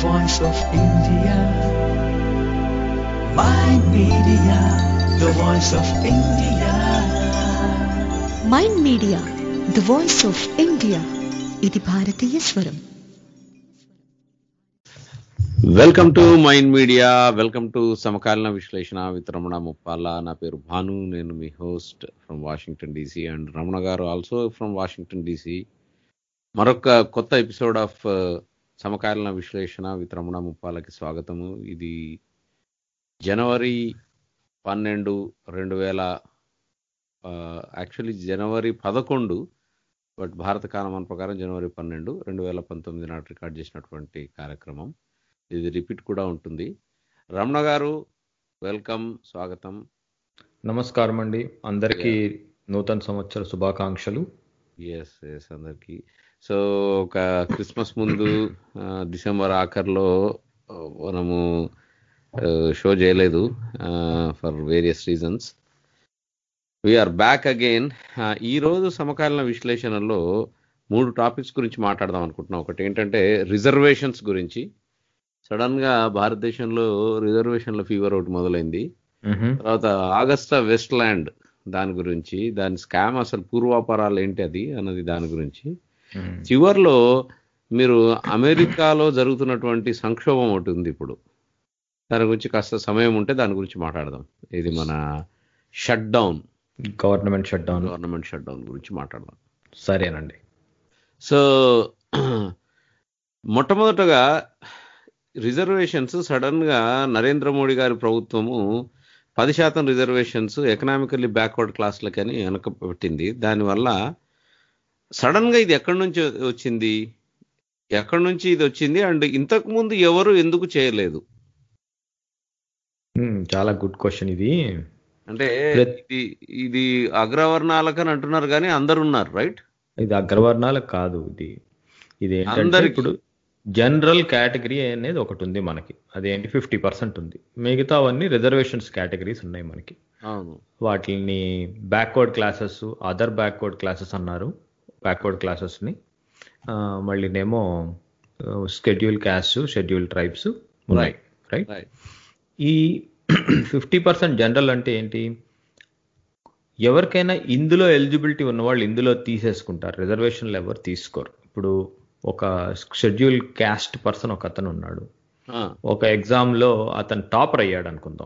voice of India. My media, the voice of India. Mind Media the voice of India ఇది భారతీయ స్వరం welcome to Mind Media welcome to సమకాలీన విశ్లేషణ with Ramana Muppala నా పేరు భాను నేను మీ host from Washington DC and Ramana garu also from Washington DC మరొక కొత్త ఎపిసోడ్ ఆఫ్ సమకాలీన విశ్లేషణ విత్ రమణ ముప్పాలకి స్వాగతము ఇది జనవరి పన్నెండు రెండు వేల యాక్చువల్లీ జనవరి పదకొండు బట్ భారత కాలమాన ప్రకారం జనవరి పన్నెండు రెండు వేల పంతొమ్మిది నాటి రికార్డ్ చేసినటువంటి కార్యక్రమం ఇది రిపీట్ కూడా ఉంటుంది రమణ గారు వెల్కమ్ స్వాగతం నమస్కారం అండి అందరికీ నూతన సంవత్సర శుభాకాంక్షలు ఎస్ ఎస్ అందరికి సో ఒక క్రిస్మస్ ముందు ఆ, డిసెంబర్ ఆఖరిలో ఆ, మనము షో చేయలేదు for various reasons we're back again ఈ రోజు సమకాలీన విశ్లేషణలో మూడు టాపిక్స్ గురించి మాట్లాడదాం అనుకుంటున్నాం ఒకటి ఏంటంటే రిజర్వేషన్స్ గురించి సడన్ గా భారతదేశంలో రిజర్వేషన్ల ఫీవర్ ఒకటి మొదలైంది తర్వాత ఆగస్టా వెస్ట్ ల్యాండ్ దాని గురించి దాని స్కామ్ అసలు పూర్వాపరాలు ఏంటి అది అన్నది దాని గురించి చివర్లో మీరు అమెరికాలో జరుగుతున్నటువంటి సంక్షోభం ఒకటి ఉంది ఇప్పుడు దాని గురించి కాస్త సమయం ఉంటే దాని గురించి మాట్లాడదాం ఇది మన shut down government shut down government shut down గురించి మాట్లాడదాం సరేనండి సో మొట్టమొదటగా రిజర్వేషన్స్ సడన్ గా నరేంద్ర మోడీ గారి ప్రభుత్వము పది శాతం రిజర్వేషన్స్ ఎకనామికల్లీ బ్యాక్వర్డ్ క్లాస్లకని వెనకబెట్టింది దానివల్ల సడన్ గా ఇది ఎక్కడి నుంచి వచ్చింది ఎక్కడి నుంచి ఇది వచ్చింది అండ్ ఇంతకు ముందు ఎవరు ఎందుకు చేయలేదు మ్మ్, చాలా గుడ్ క్వశ్చన్ ఇది అంటే ప్రతి- ఇది ఇది అగ్రవర్ణాలకని అంటున్నారు కానీ అందరు ఉన్నారు రైట్ ఇది అగ్రవర్ణాలకు కాదు ఇది ఇది ఏంటంటే అందరికీ. ఇప్పుడు జనరల్ కేటగిరీ అనేది ఒకటి ఉంది మనకి అదేంటి ఫిఫ్టీ పర్సెంట్ ఉంది మిగతా అవన్నీ రిజర్వేషన్స్ కేటగిరీస్ ఉన్నాయి మనకి అవును వాటిని backward classes other backward classes అన్నారు బ్యాక్వర్డ్ క్లాసెస్ని మళ్ళీనేమో షెడ్యూల్ క్యాస్ట్ షెడ్యూల్ ట్రైబ్స్ ఉన్నాయి రైట్ రైట్ ఈ ఫిఫ్టీ పర్సెంట్ జనరల్ అంటే ఏంటి ఎవరికైనా ఇందులో ఎలిజిబిలిటీ ఉన్న వాళ్ళు ఇందులో తీసేసుకుంటారు రిజర్వేషన్లు ఎవరు తీసుకోరు ఇప్పుడు ఒక షెడ్యూల్ క్యాస్ట్ పర్సన్ ఒక అతను ఉన్నాడు ఒక ఎగ్జామ్లో అతను టాపర్ అయ్యాడు అనుకుందాం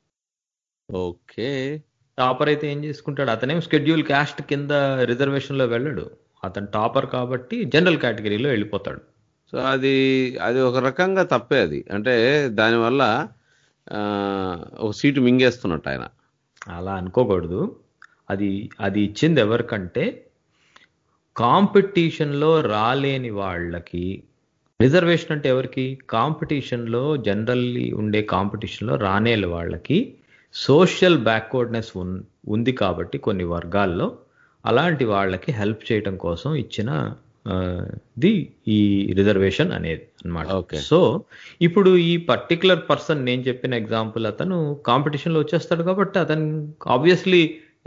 ఓకే టాపర్ అయితే ఏం చేసుకుంటాడు అతనేం షెడ్యూల్ క్యాస్ట్ కింద రిజర్వేషన్లో వెళ్ళడు అతను టాపర్ కాబట్టి జనరల్ కేటగిరీలో వెళ్ళిపోతాడు సో అది అది ఒక రకంగా తప్పే అది అంటే దానివల్ల ఆ, ఒక సీటు మింగేస్తున్నట్టు ఆయన అలా అనుకోకూడదు అది అది ఇచ్చింది ఎవరికంటే కాంపిటీషన్లో రాలేని వాళ్ళకి రిజర్వేషన్ అంటే ఎవరికి కాంపిటీషన్లో జనరల్లీ ఉండే కాంపిటీషన్లో రానేల వాళ్ళకి సోషల్ బ్యాక్వర్డ్నెస్ ఉంది కాబట్టి కొన్ని వర్గాల్లో అలాంటి వాళ్ళకి హెల్ప్ చేయడం కోసం ఇచ్చిన ఆ, ది ఈ రిజర్వేషన్ అనేది అన్నమాట Okay. సో ఇప్పుడు ఈ పర్టికులర్ పర్సన్ నేను చెప్పిన ఎగ్జాంపుల్ అతను కాంపిటీషన్లో వచ్చేస్తాడు కాబట్టి అతను ఆబ్వియస్లీ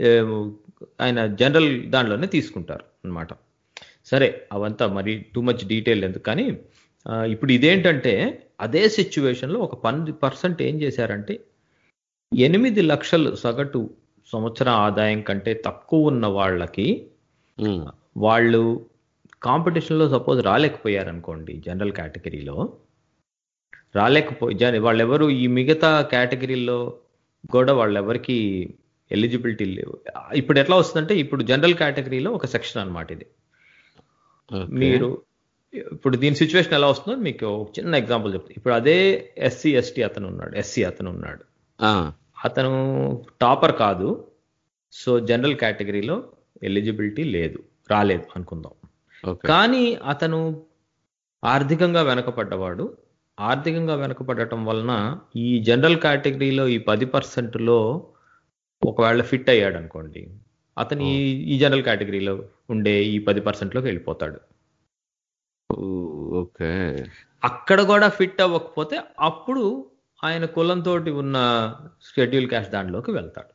ఆయన జనరల్ దాంట్లోనే తీసుకుంటారు అన్నమాట సరే అవంతా మరి టూ మచ్ డీటెయిల్ ఎందుకు కానీ ఆ, ఇప్పుడు ఇదేంటంటే అదే సిచ్యువేషన్లో ఒక పన్ పర్సెంట్ ఏం చేశారంటే ఎనిమిది లక్షలు సగటు సంవత్సర ఆదాయం కంటే తక్కువ ఉన్న వాళ్ళకి ఉమ్, వాళ్ళు కాంపిటీషన్లో సపోజ్ రాలేకపోయారనుకోండి జనరల్ కేటగిరీలో రాలేకపోయి జన వాళ్ళెవరు ఈ మిగతా కేటగిరీలో కూడా వాళ్ళెవరికి ఎలిజిబిలిటీ లేవు ఇప్పుడు ఎట్లా వస్తుందంటే ఇప్పుడు జనరల్ కేటగిరీలో ఒక సెక్షన్ అన్నమాట ఇది okay. మీరు ఇప్పుడు దీని సిచ్యువేషన్ ఎలా వస్తుందో మీకు ఒక చిన్న ఎగ్జాంపుల్ చెప్తాను ఇప్పుడు అదే ఎస్సీ ఎస్టీ అతను ఉన్నాడు ఎస్సీ అతను ఉన్నాడు ఆ, అతను టాపర్ కాదు సో జనరల్ కేటగిరీలో ఎలిజిబిలిటీ లేదు రాలేదు అనుకుందాం ఓకే కానీ అతను ఆర్థికంగా వెనకపడ్డవాడు ఆర్థికంగా వెనకపడటం వలన ఈ జనరల్ కేటగిరీలో ఈ పది పర్సెంట్లో ఒకవేళ ఫిట్ అయ్యాడు అనుకోండి అతను ఈ ఈ జనరల్ కేటగిరీలో ఉండే ఈ పది పర్సెంట్లోకి వెళ్ళిపోతాడు ఊ, ఓకే అక్కడ కూడా ఫిట్ అవ్వకపోతే అప్పుడు ఆయన కులంతో ఉన్న షెడ్యూల్ క్యాస్ట్ దాంట్లోకి వెళ్తాడు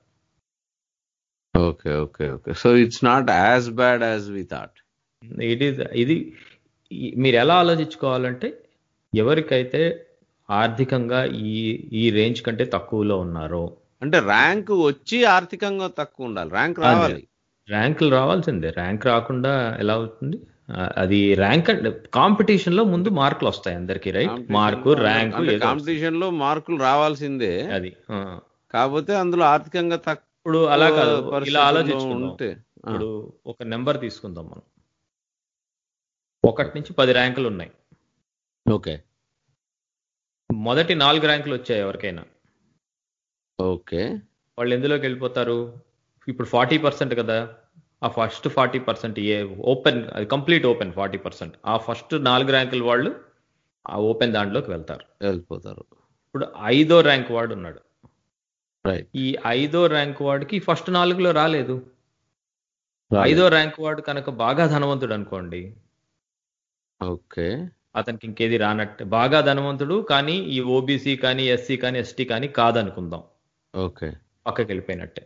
okay okay okay so it's not as bad as we thought it is ఇది ఈ- మీరు ఎలా ఆలోచించుకోవాలంటే ఎవరికైతే ఆర్థికంగా ఈ ఈ రేంజ్ కంటే తక్కువలో ఉన్నారో అంటే ర్యాంక్ వచ్చి ఆర్థికంగా తక్కువ ఉండాలి ర్యాంక్ రావాలి ర్యాంకులు రావాల్సిందే ర్యాంక్ రాకుండా ఎలా అవుతుంది ఆ, అది ర్యాంక్ అంటే కాంపిటీషన్ లో ముందు మార్కులు వస్తాయి అందరికి రైట్ మార్కు ర్యాంకు ఏదో వస్తుంది. కాంపిటీషన్ లో మార్కులు రావాల్సిందే అది ఆ. కాకపోతే అందులో ఆర్థికంగా తక్కువ ఇప్పుడు అలా కాదు ఇలా పరిస్థితుల్లో ఆలోచించుకుందాం ఉంటే ఆ, ఇప్పుడు ఒక నెంబర్ తీసుకుందాం మనం ఒకటి నుంచి పది ర్యాంకులు ఉన్నాయి ఓకే మొదటి నాలుగు ర్యాంకులు వచ్చాయి ఎవరికైనా ఓకే వాళ్ళు ఎందులోకి వెళ్ళిపోతారు ఇప్పుడు ఫార్టీ పర్సెంట్ కదా ఆ ఫస్ట్ ఫార్టీ పర్సెంట్ ఏ ఓపెన్ అది కంప్లీట్ ఓపెన్ ఫార్టీ పర్సెంట్ ఆ ఫస్ట్ నాలుగు ర్యాంకుల వాళ్ళు ఆ ఓపెన్ దాంట్లోకి వెళ్తారు వెళ్ళిపోతారు ఇప్పుడు ఐదో ర్యాంక్ వాడు ఉన్నాడు రైట్ ఈ ఐదో ర్యాంక్ వాడికి ఫస్ట్ నాలుగులో రాలేదు ఐదో ర్యాంక్ వాడు కనుక బాగా ధనవంతుడు అనుకోండి ఓకే అతనికి ఇంకేది రానట్టే బాగా ధనవంతుడు కానీ ఈ ఓబీసీ కానీ ఎస్సీ కానీ ఎస్టీ కానీ కాదనుకుందాం ఓకే పక్కకి వెళ్ళిపోయినట్టే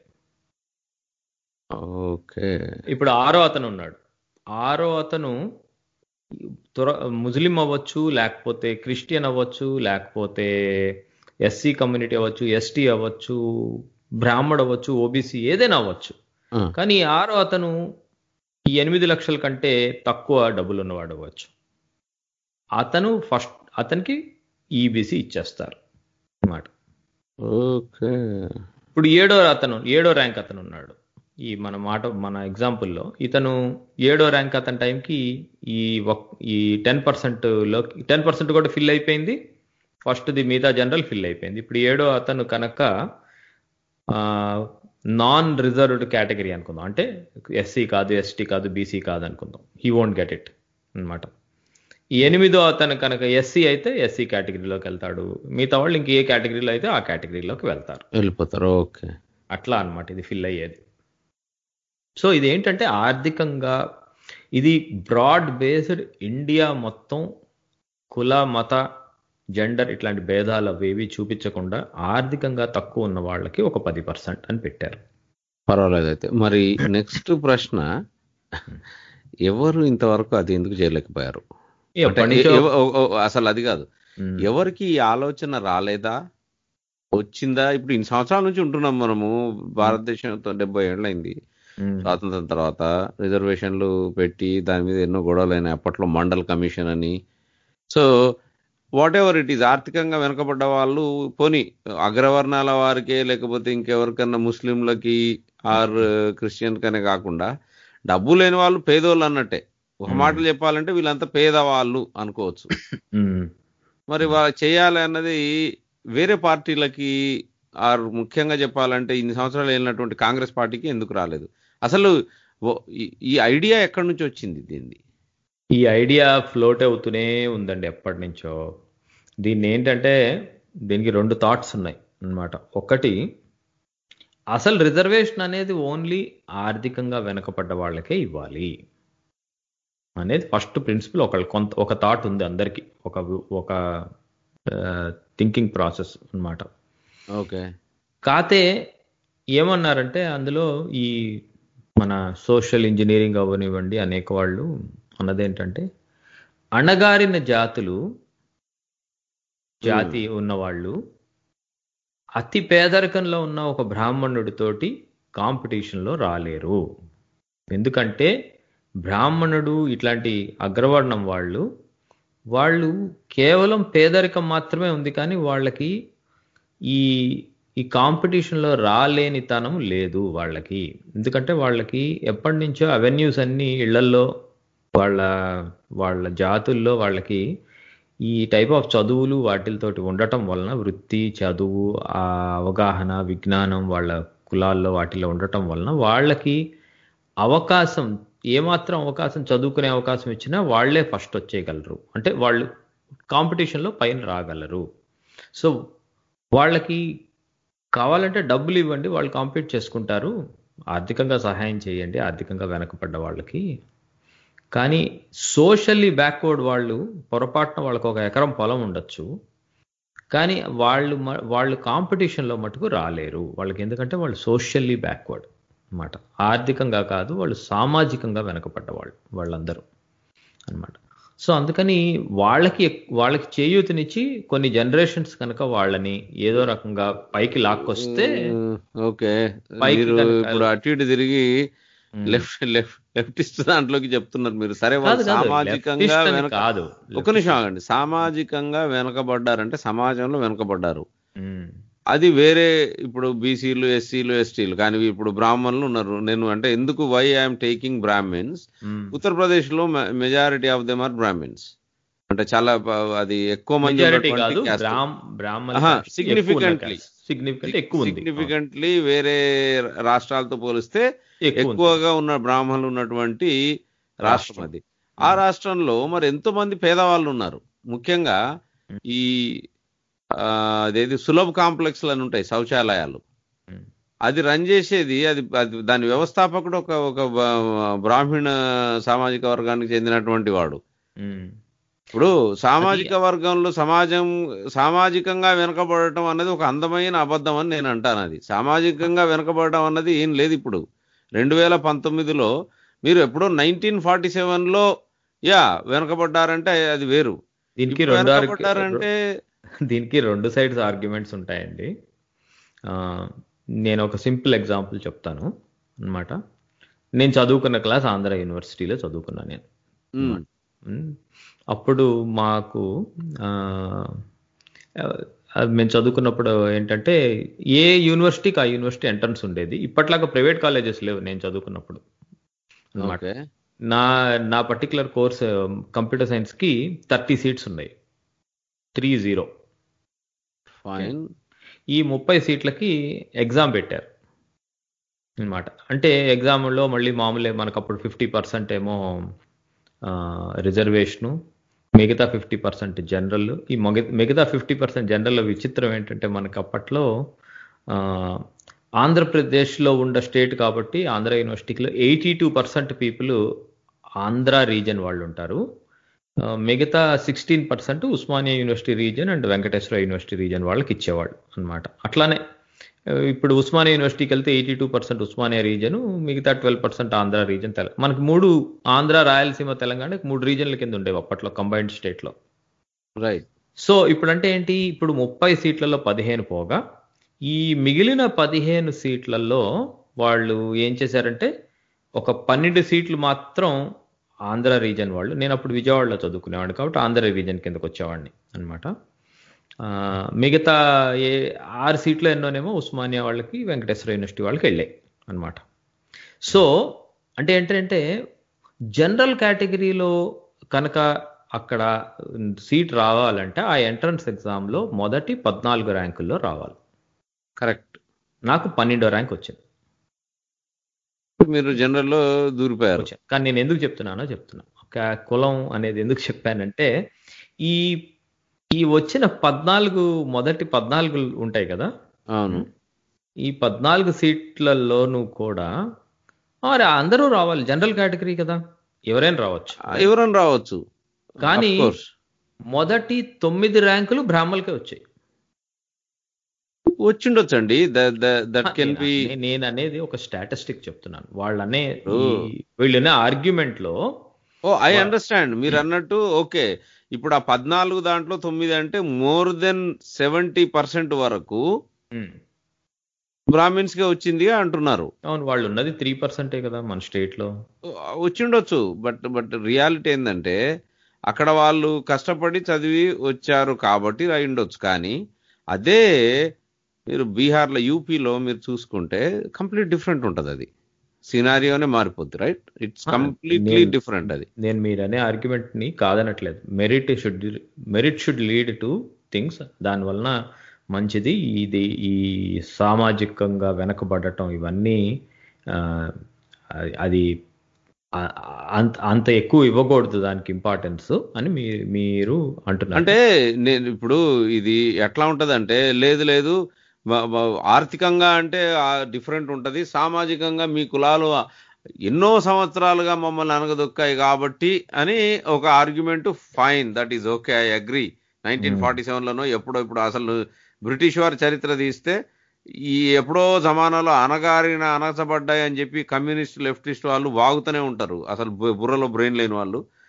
ఓకే ఇప్పుడు ఆరో అతను ఉన్నాడు ఆరో అతను త్వర ముస్లిం అవ్వచ్చు లేకపోతే క్రిస్టియన్ అవ్వచ్చు లేకపోతే ఎస్సీ కమ్యూనిటీ అవ్వచ్చు ఎస్టీ అవ్వచ్చు బ్రాహ్మడ్ అవ్వచ్చు ఓబీసీ ఏదైనా అవ్వచ్చు ఆ, కానీ ఈ ఆరో అతను ఈ ఎనిమిది లక్షల కంటే తక్కువ డబ్బులు ఉన్నవాడు అవ్వచ్చు అతను ఫస్ట్ అతనికి ఈబీసీ ఇచ్చేస్తారు అన్నమాట ఓకే ఇప్పుడు ఏడో అతను ఏడో ర్యాంక్ అతను ఉన్నాడు ఈ మన మాట మన ఎగ్జాంపుల్లో ఇతను ఏడో ర్యాంక్ అతని టైంకి ఈ ఒక్- ఈ టెన్ పర్సెంట్లో టెన్ పర్సెంట్ కూడా ఫిల్ అయిపోయింది ఫస్ట్ది మిగతా జనరల్ ఫిల్ అయిపోయింది ఇప్పుడు ఏడో అతను కనుక నాన్ రిజర్వ్డ్ కేటగిరీ అనుకుందాం అంటే ఎస్సీ కాదు ఎస్టీ కాదు బీసీ కాదు అనుకుందాం హీ వోంట్ గెట్ ఇట్ అన్నమాట ఈ ఎనిమిదో అతను కనుక ఎస్సీ అయితే ఎస్సీ కేటగిరీలోకి వెళ్తాడు మిగతా వాళ్ళు ఇంక ఏ కేటగిరీలో అయితే ఆ కేటగిరీలోకి వెళ్తారు వెళ్ళిపోతారు ఓకే అట్లా అన్నమాట ఇది ఫిల్ అయ్యేది సో ఇది ఏంటంటే ఆర్థికంగా ఇది బ్రాడ్ బేస్డ్ ఇండియా మొత్తం కుల మత జెండర్ ఇట్లాంటి భేదాలు అవేవి చూపించకుండా ఆర్థికంగా తక్కువ ఉన్న వాళ్ళకి ఒక పది పర్సెంట్ అని పెట్టారు పర్వాలేదు అయితే మరి నెక్స్ట్ ప్రశ్న ఎవరు ఇంతవరకు అది ఎందుకు చేయలేకపోయారు అంటే ఎప్పటి నుంచో ఎవ- ఓ- ఓ- అసలు అది కాదు ఉమ్, ఎవరికి ఈ ఆలోచన రాలేదా వచ్చిందా ఇప్పుడు ఇన్ని సంవత్సరాల నుంచి ఉంటున్నాం మనము భారతదేశంతో డెబ్బై ఏళ్ళైంది ఉమ్, స్వాతంత్రం తర్వాత రిజర్వేషన్లు పెట్టి దాని మీద ఎన్నో గొడవలు అయినాయి అప్పట్లో మండల్ కమిషన్ అని so whatever it is ఆర్థికంగా వెనకబడ్డ వాళ్ళు పోని అగ్రవర్ణాల వారికే లేకపోతే ఇంకెవరికన్నా ముస్లింలకి ఆర్ క్రిస్టియన్ కనే కాకుండా డబ్బు లేని వాళ్ళు పేదోళ్ళు అన్నట్టే ఒక మాటలు చెప్పాలంటే వీళ్ళంతా పేదవాళ్ళు అనుకోవచ్చు ఉమ్, మరి వాళ్ళు చేయాలి అన్నది వేరే పార్టీలకి ఆర్ ముఖ్యంగా చెప్పాలంటే ఇన్ని సంవత్సరాలు వెళ్ళినటువంటి కాంగ్రెస్ పార్టీకి ఎందుకు రాలేదు అసలు ఓ- ఈ- ఈ ఐడియా ఎక్కడి నుంచి వచ్చింది దీన్ని ఈ ఐడియా ఫ్లోట్ అవుతూనే ఉందండి ఎప్పటి నుంచో దీన్ని ఏంటంటే దీనికి రెండు థాట్స్ ఉన్నాయి అన్నమాట ఒకటి అసలు రిజర్వేషన్ అనేది ఓన్లీ ఆర్థికంగా వెనకపడ్డ వాళ్ళకే ఇవ్వాలి అనేది ఫస్ట్ ప్రిన్సిపల్ ఒక కొంత ఒక థాట్ ఉంది అందరికీ ఒక ఒక థింకింగ్ ప్రాసెస్ అన్నమాట ఓకే కాతే ఏమన్నారంటే అందులో ఈ మన సోషల్ ఇంజనీరింగ్ అవ్వనివ్వండి అనేక వాళ్ళు అన్నదేంటంటే అణగారిన జాతులు జాతి ఉన్నవాళ్ళు అతి పేదరికంలో ఉన్న ఒక బ్రాహ్మణుడితోటి కాంపిటీషన్లో రాలేరు ఎందుకంటే బ్రాహ్మణుడు ఇట్లాంటి అగ్రవర్ణం వాళ్ళు వాళ్ళు కేవలం పేదరికం మాత్రమే ఉంది కానీ వాళ్ళకి ఈ ఈ కాంపిటీషన్లో రాలేనితనం లేదు వాళ్ళకి ఎందుకంటే వాళ్ళకి ఎప్పటి నుంచో అవెన్యూస్ అన్ని ఇళ్లల్లో వాళ్ళ వాళ్ళ జాతుల్లో వాళ్ళకి ఈ టైప్ ఆఫ్ చదువులు వాటితోటి ఉండటం వలన వృత్తి చదువు ఆ అవగాహన విజ్ఞానం వాళ్ళ కులాల్లో వాటిలో ఉండటం వలన వాళ్ళకి అవకాశం ఏమాత్రం అవకాశం చదువుకునే అవకాశం ఇచ్చినా వాళ్ళే ఫస్ట్ వచ్చేయగలరు అంటే వాళ్ళు కాంపిటీషన్లో పైన రాగలరు సో వాళ్ళకి కావాలంటే డబ్బులు ఇవ్వండి వాళ్ళు కాంపీట్ చేసుకుంటారు ఆర్థికంగా సహాయం చేయండి ఆర్థికంగా వెనకపడ్డ వాళ్ళకి కానీ సోషల్లీ బ్యాక్వర్డ్ వాళ్ళు పొరపాటున వాళ్ళకి ఒక ఎకరం పొలం ఉండొచ్చు కానీ వాళ్ళు మ- వాళ్ళు కాంపిటీషన్లో మటుకు రాలేరు వాళ్ళకి ఎందుకంటే వాళ్ళు సోషల్లీ బ్యాక్వర్డ్ అన్నమాట ఆర్థికంగా కాదు వాళ్ళు సామాజికంగా వెనకపడ్డ వాళ్ళు వాళ్ళందరూ అన్నమాట సో అందుకని వాళ్ళకి ఎక్- వాళ్ళకి చేయూతనిచ్చి కొన్ని జనరేషన్స్ కనుక వాళ్ళని ఏదో రకంగా పైకి లాక్కొస్తే ఓకే పైకి మీరు కనుక- ఇప్పుడు అటు ఇటు తిరిగి ఉమ్. లెఫ్ట్ లెఫ్ట్ లెఫ్టిస్ట్ దాంట్లోకి చెప్తున్నారు మీరు సరే కాదు వాళ్ళు కాదు సామాజికంగా leftist అని వెనక కాదు ఒక నిమిషం ఆగండి సామాజికంగా వెనకబడ్డారంటే సమాజంలో వెనకబడ్డారు ఉమ్. అది వేరే ఇప్పుడు బీసీలు ఎస్సీలు ఎస్టీలు కానీ ఇప్పుడు బ్రాహ్మణులు ఉన్నారు నేను అంటే ఎందుకు why I'm taking Brahmins um. Uttar Pradesh లో majority of them are Brahmins అంటే చాలా ప- అది ఎక్కువ మంది మెజారిటీ ఉన్నటువంటి కాదు caste. బ్రాహ్మ బ్రాహ్మణ ఆహా, significantly. సిగ్నిఫికెంట్ ఎక్కువ ఉంది సిగ్నిఫికెంట్లీ వేరే రాష్ట్రాలతో పోలిస్తే ఎక్కువ ఉంది. ఎక్కువగా ఉన్న బ్రాహ్మణులు ఉన్నటువంటి రాష్ట్రం అది ఆ రాష్ట్రంలో మరి ఎంతో మంది పేదవాళ్ళు ఉన్నారు ముఖ్యంగా ఈ ఆ, అదేది సులభ్ కాంప్లెక్స్లు అని ఉంటాయి శౌచాలయాలు ఉమ్. అది రన్ చేసేది అది అది దాని వ్యవస్థాపకుడు ఒక ఒక బ- బ్రాహ్మణ సామాజిక వర్గానికి చెందినటువంటి వాడు ఉమ్. ఇప్పుడు సామాజిక వర్గంలో సమాజం సామాజికంగా వెనకబడటం అన్నది ఒక అందమైన అబద్ధం అని నేను అంటాను అది సామాజికంగా వెనకబడటం అన్నది ఏం లేదు ఇప్పుడు రెండు వేల పంతొమ్మిదిలో మీరు ఎప్పుడో నైన్టీన్ ఫార్టీ సెవెన్లో యా వెనకబడ్డారంటే అది వేరు దీనికి ఇప్పుడు రెండు ఆర్గ్యు- వెనకబడ్డారంటే దీనికి రెండు సైడ్స్ ఆర్గ్యుమెంట్స్ ఉంటాయండి ఆ, నేను ఒక సింపుల్ ఎగ్జాంపుల్ చెప్తాను అన్నమాట నేను చదువుకున్న క్లాస్ ఆంధ్ర యూనివర్సిటీలో చదువుకున్నా నేను ఉమ్, ఉమ్, అప్పుడు మాకు ఆ, ఆ, మేము చదువుకున్నప్పుడు ఏంటంటే ఏ యూనివర్సిటీకి ఆ యూనివర్సిటీ ఎంట్రన్స్ ఉండేది ఇప్పట్లాగా ప్రైవేట్ కాలేజెస్ లేవు నేను చదువుకున్నప్పుడు అన్నమాట ఓకే నా నా పర్టికులర్ కోర్స్ కంప్యూటర్ సైన్స్ కి థర్టీ సీట్స్ ఉన్నాయి త్రీ జీరో ఫైన్ ఈ ముప్పై సీట్లకి ఎగ్జామ్ పెట్టారు అన్నమాట అంటే ఎగ్జామ్లో మళ్ళీ మామూలే మనకు అప్పుడు ఫిఫ్టీ పర్సెంట్ ఏమో రిజర్వేషను మిగతా ఫిఫ్టీ పర్సెంట్ జనరల్ ఈ మొగ- మిగతా ఫిఫ్టీ పర్సెంట్ జనరల్ విచిత్రం ఏంటంటే మనకు అప్పట్లో ఆ, ఆంధ్రప్రదేశ్లో ఉన్న స్టేట్ కాబట్టి ఆంధ్ర యూనివర్సిటీలో eighty two percent people Andhra region వాళ్ళు ఉంటారు ఆ, మిగతా sixteen percent Osmania university region and Venkateswara university region వాళ్ళకి ఇచ్చేవాళ్ళు అన్నమాట అట్లానే ఆ, ఇప్పుడు ఉస్మానియా యూనివర్సిటీకి వెళ్తే eighty two percent Osmania region మిగతా ట్వెల్వ్ పర్సెంట్ ఆంధ్ర రీజన్ తెల మనకి మూడు ఆంధ్ర రాయలసీమ తెలంగాణ మూడు రీజన్ల కింద ఉండేవి అప్పట్లో కంబైన్డ్ స్టేట్లో రైట్ సో ఇప్పుడు అంటే ఏంటి ఇప్పుడు ముప్పై సీట్లలో పదిహేను పోగా ఈ మిగిలిన పదిహేను సీట్లలో వాళ్ళు ఏం చేశారంటే ఒక పన్నెండు సీట్లు మాత్రం ఆంధ్ర రీజన్ వాళ్ళు నేను అప్పుడు విజయవాడలో చదువుకునేవాడిని కాబట్టి ఆంధ్ర రీజన్ కిందకు వచ్చేవాడిని అనమాట మిగతా ఏ ఆరు సీట్లు ఎన్నోనేమో ఉస్మానియా వాళ్ళకి వెంకటేశ్వర యూనివర్సిటీ వాళ్ళకి వెళ్ళాయి అనమాట సో అంటే ఏంటంటే జనరల్ కేటగిరీలో కనుక అక్కడ సీట్ రావాలంటే ఆ ఎంట్రన్స్ ఎగ్జామ్లో మొదటి పద్నాలుగు ర్యాంకుల్లో రావాలి కరెక్ట్ నాకు పన్నెండో ర్యాంక్ వచ్చింది మీరు జనరల్ లో దూరిపోయారు వచ్చాను కానీ నేను ఎందుకు చెప్తున్నానో చెప్తున్నా ఒక కులం అనేది ఎందుకు చెప్పానంటే ఈ ఈ వచ్చిన పద్నాలుగు మొదటి పద్నాలుగు ఉంటాయి కదా అవును ఈ పద్నాలుగు సీట్లలోనూ కూడా మరి అందరూ రావాలి జనరల్ కేటగిరీ కదా ఎవరైనా రావచ్చు ఎవరైనా రావచ్చు కానీ Of course. మొదటి తొమ్మిది ర్యాంకులు బ్రాహ్మణులకే వచ్చాయి వచ్చిండొచ్చండి దట్ కెన్ బి నేను- నేను అనేది ఒక స్టాటిస్టిక్ చెప్తున్నాను వాళ్ళనే ఓ. ఈ- వీళ్ళనే ఆర్గ్యుమెంట్ లో ఓ ఐ అండర్స్టాండ్ మీరు అన్నట్టు ఓకే ఇప్పుడు ఆ పద్నాలుగు దాంట్లో తొమ్మిది అంటే మోర్ దెన్ సెవెంటీ పర్సెంట్ వరకు ఉమ్, బ్రాహ్మిన్స్ కే వచ్చింది అంటున్నారు అవును వాళ్ళు ఉన్నది త్రీ పర్సెంటే కదా మన స్టేట్ లో వచ్చిండొచ్చు బట్ బట్ రియాలిటీ ఏంటంటే అక్కడ వాళ్ళు కష్టపడి చదివి వచ్చారు కాబట్టి అయిండొచ్చు కానీ అదే మీరు బీహార్లో యూపీలో మీరు చూసుకుంటే కంప్లీట్ డిఫరెంట్ ఉంటుంది అది సినారియోనే మారిపోద్ది రైట్ ఇట్స్ ఆ, కంప్లీట్లీ నేను- డిఫరెంట్ అది నేను మీరు అనే ఆర్గ్యుమెంట్ ని కాదనట్లేదు merit should merit should lead to things దానివలన మంచిది ఇది ఈ సామాజికంగా వెనకబడటం ఇవన్నీ ఆ, అది- అది ఆ- అంత అంత ఎక్కువ ఇవ్వకూడదు దానికి ఇంపార్టెన్స్ అని మీ మీరు అంటున్నారు అంటే నేను ఇప్పుడు ఇది ఎట్లా ఉంటదంటే లేదు లేదు మ- మ- ఆర్థికంగా అంటే డిఫరెంట్ ఉంటది సామాజికంగా మీ కులాలు ఎన్నో సంవత్సరాలుగా మమ్మల్ని అనగదొక్కాయి కాబట్టి అని ఒక argument fine that is okay I agree nineteen forty సెవెన్లోనో ఎప్పుడో ఇప్పుడు అసలు బ్రిటిష్ వారి చరిత్ర తీస్తే ఈ ఎప్పుడో జమానాలో అనగారిన అనసబడ్డాయి అని చెప్పి కమ్యూనిస్ట్ లెఫ్టిస్ట్ వాళ్ళు వాగుతూనే ఉంటారు అసలు బు- బుర్రలో బ్రెయిన్ లేని వాళ్ళు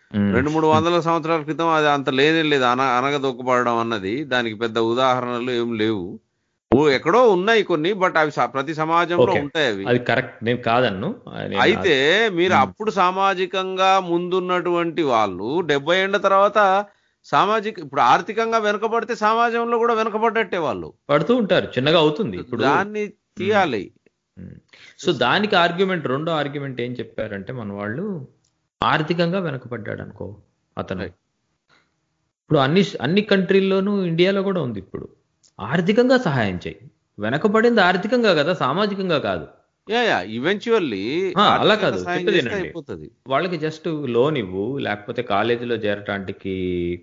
మ్మ్. రెండు మూడు వందల సంవత్సరాల క్రితం అది అంత లేనే లేదు అన అనగదొక్కబడడం అన్నది దానికి పెద్ద ఉదాహరణలు ఏం లేవు ఓ ఎక్కడో ఉన్నాయి కొన్ని బట్ అవి స- ప్రతి సమాజంలో Okay. ఉంటాయి అవి అది కరెక్ట్ నేను కాదన్ను నేను- అయితే మీరు మ్మ్. అప్పుడు సామాజికంగా ముందున్నటువంటి వాళ్ళు డెబ్బై ఏళ్ల తర్వాత సామాజిక ఇప్పుడు ఆర్థికంగా వెనుకబడితే సమాజంలో కూడా వెనుకబడ్డట్టే వాళ్ళు పడుతూ ఉంటారు చిన్నగా అవుతుంది ఇప్పుడు దాన్ని తీయాలి సో దానికి ఆర్గ్యుమెంట్ రెండో ఆర్గ్యుమెంట్ ఏం చెప్పారంటే మన వాళ్ళు ఆర్థికంగా వెనకబడ్డాడు అనుకో అతను Right. ఇప్పుడు అన్ని అన్ని కంట్రీల్లోనూ ఇండియాలో కూడా ఉంది ఇప్పుడు ఆర్థికంగా సహాయం చేయి వెనకబడింది ఆర్థికంగా కదా సామాజికంగా కాదు యా యా ఈవెన్చువల్లీ ఆ, అలా కాదు, చెప్పేది వినండి. అయిపోతుంది వాళ్ళకి జస్ట్ లోన్ ఇవ్వు లేకపోతే కాలేజీలో చేరటానికి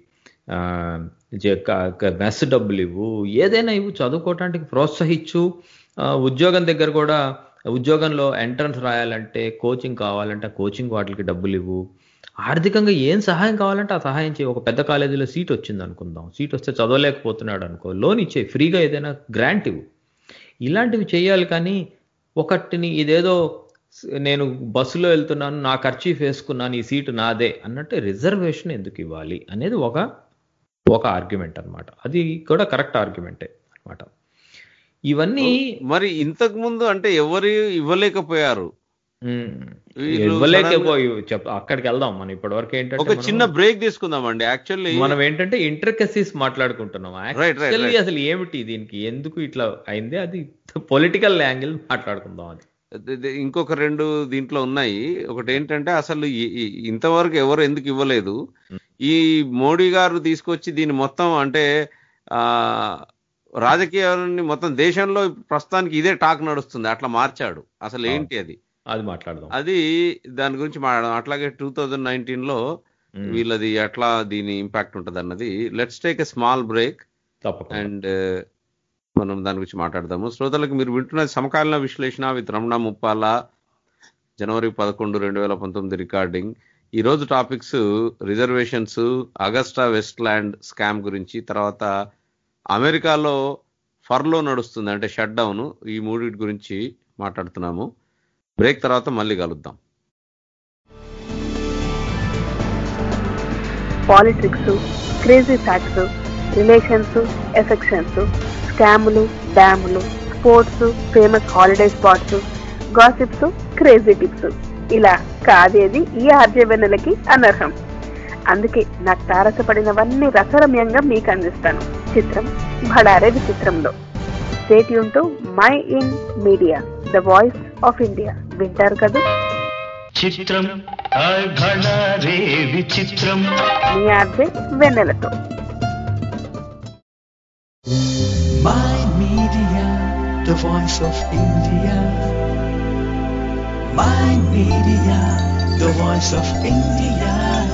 మెస్ డబ్బులు ఇవ్వు ఏదైనా ఇవ్వు చదువుకోవటానికి ప్రోత్సహించు ఆ, ఉద్యోగం దగ్గర కూడా ఉద్యోగంలో ఎంట్రన్స్ రాయాలంటే కోచింగ్ కావాలంటే కోచింగ్ వాటికి డబ్బులు ఇవ్వు ఆర్థికంగా ఏం సహాయం కావాలంటే ఆ సహాయం చేయి ఒక పెద్ద కాలేజీలో సీట్ వచ్చింది అనుకుందాం సీట్ వస్తే చదవలేకపోతున్నాడు అనుకో లోన్ ఇచ్చే ఫ్రీగా ఏదైనా గ్రాంట్ ఇవ్వు ఇలాంటివి చేయాలి కానీ ఒకటిని ఇదేదో స్- నేను బస్సులో వెళ్తున్నాను నా ఖర్చీఫ్ వేసుకున్నాను ఈ సీటు నాదే అన్నట్టు రిజర్వేషన్ ఎందుకు ఇవ్వాలి అనేది ఒక ఒక ఆర్గ్యుమెంట్ అన్నమాట అది కూడా కరెక్ట్ ఆర్గ్యుమెంటే అన్నమాట ఇవన్నీ మరి ఇంతకు ముందు అంటే ఎవరు ఇవ్వలేకపోయారు మ్, వీళ్ళు ఇవ్వలేకపోయి చెప్ అక్కడికి వెళ్దాం మనం ఇప్పటి వరకు ఏంటంటే ఒక మనం- చిన్న బ్రేక్ తీసుకుందామండి యాక్చువల్లీ మనం ఏంటంటే ఇంటర్కసీస్ మాట్లాడుకుంటున్నాం right, right. యాక్చువల్లీ అసలు ఏమిటి దీనికి ఎందుకు ఇట్లా అయింది అది పొలిటికల్ యాంగిల్ మాట్లాడుకుందాం అది ఇంకొక రెండు దీంట్లో ఉన్నాయి ఒకటి ఏంటంటే అసలు ఈ- ఈ- ఇంతవరకు ఎవరు ఎందుకు ఇవ్వలేదు ఈ మోడీ గారు తీసుకొచ్చి దీన్ని మొత్తం అంటే ఆ రాజకీయాన్ని మొత్తం దేశంలో ప్రస్తుతానికి ఇదే టాక్ నడుస్తుంది అట్లా మార్చాడు అసలు ఏంటి అది అది మాట్లాడదాం అది దాని గురించి మాట్లాడదాం అట్లాగే టూ థౌజండ్ నైన్టీన్ లో మ్, వీళ్ళది ఎట్లా దీని ఇంపాక్ట్ ఉంటుంది అన్నది let's take a small break తప్పకుండా అండ్ మనం దాని గురించి మాట్లాడదాము శ్రోతలకు మీరు వింటున్న సమకాలీన విశ్లేషణ విత్ రమణ ముప్పాల జనవరి పదకొండు రెండు వేల పంతొమ్మిది రికార్డింగ్ ఈ రోజు topics reservations Augusta Westland scam గురించి తర్వాత అమెరికాలో ఫర్లో నడుస్తుంది అంటే షట్ డౌన్ ఈ మూడింటి గురించి మాట్లాడుతున్నాము బ్రేక్ తర్వాత మళ్ళీ కలుద్దాం politics crazy facts relations affections స్కాములు డ్యాములు sports famous holiday spots gossips crazy tips ఇలా కాదేది ఈ ఆర్జవెన్నెలకి అనర్హం అందుకే నాకు తారసపడినవన్నీ రసరమ్యంగా మీకు అందిస్తాను చిత్రం భడారే విచిత్రంలో stay tuned to my in media the voice of India వింటారు కదా చిత్రం ఘడారే విచిత్రం మీ ఆర్జే వెన్నెలతో My Media, the voice of India. My Media, the voice of India.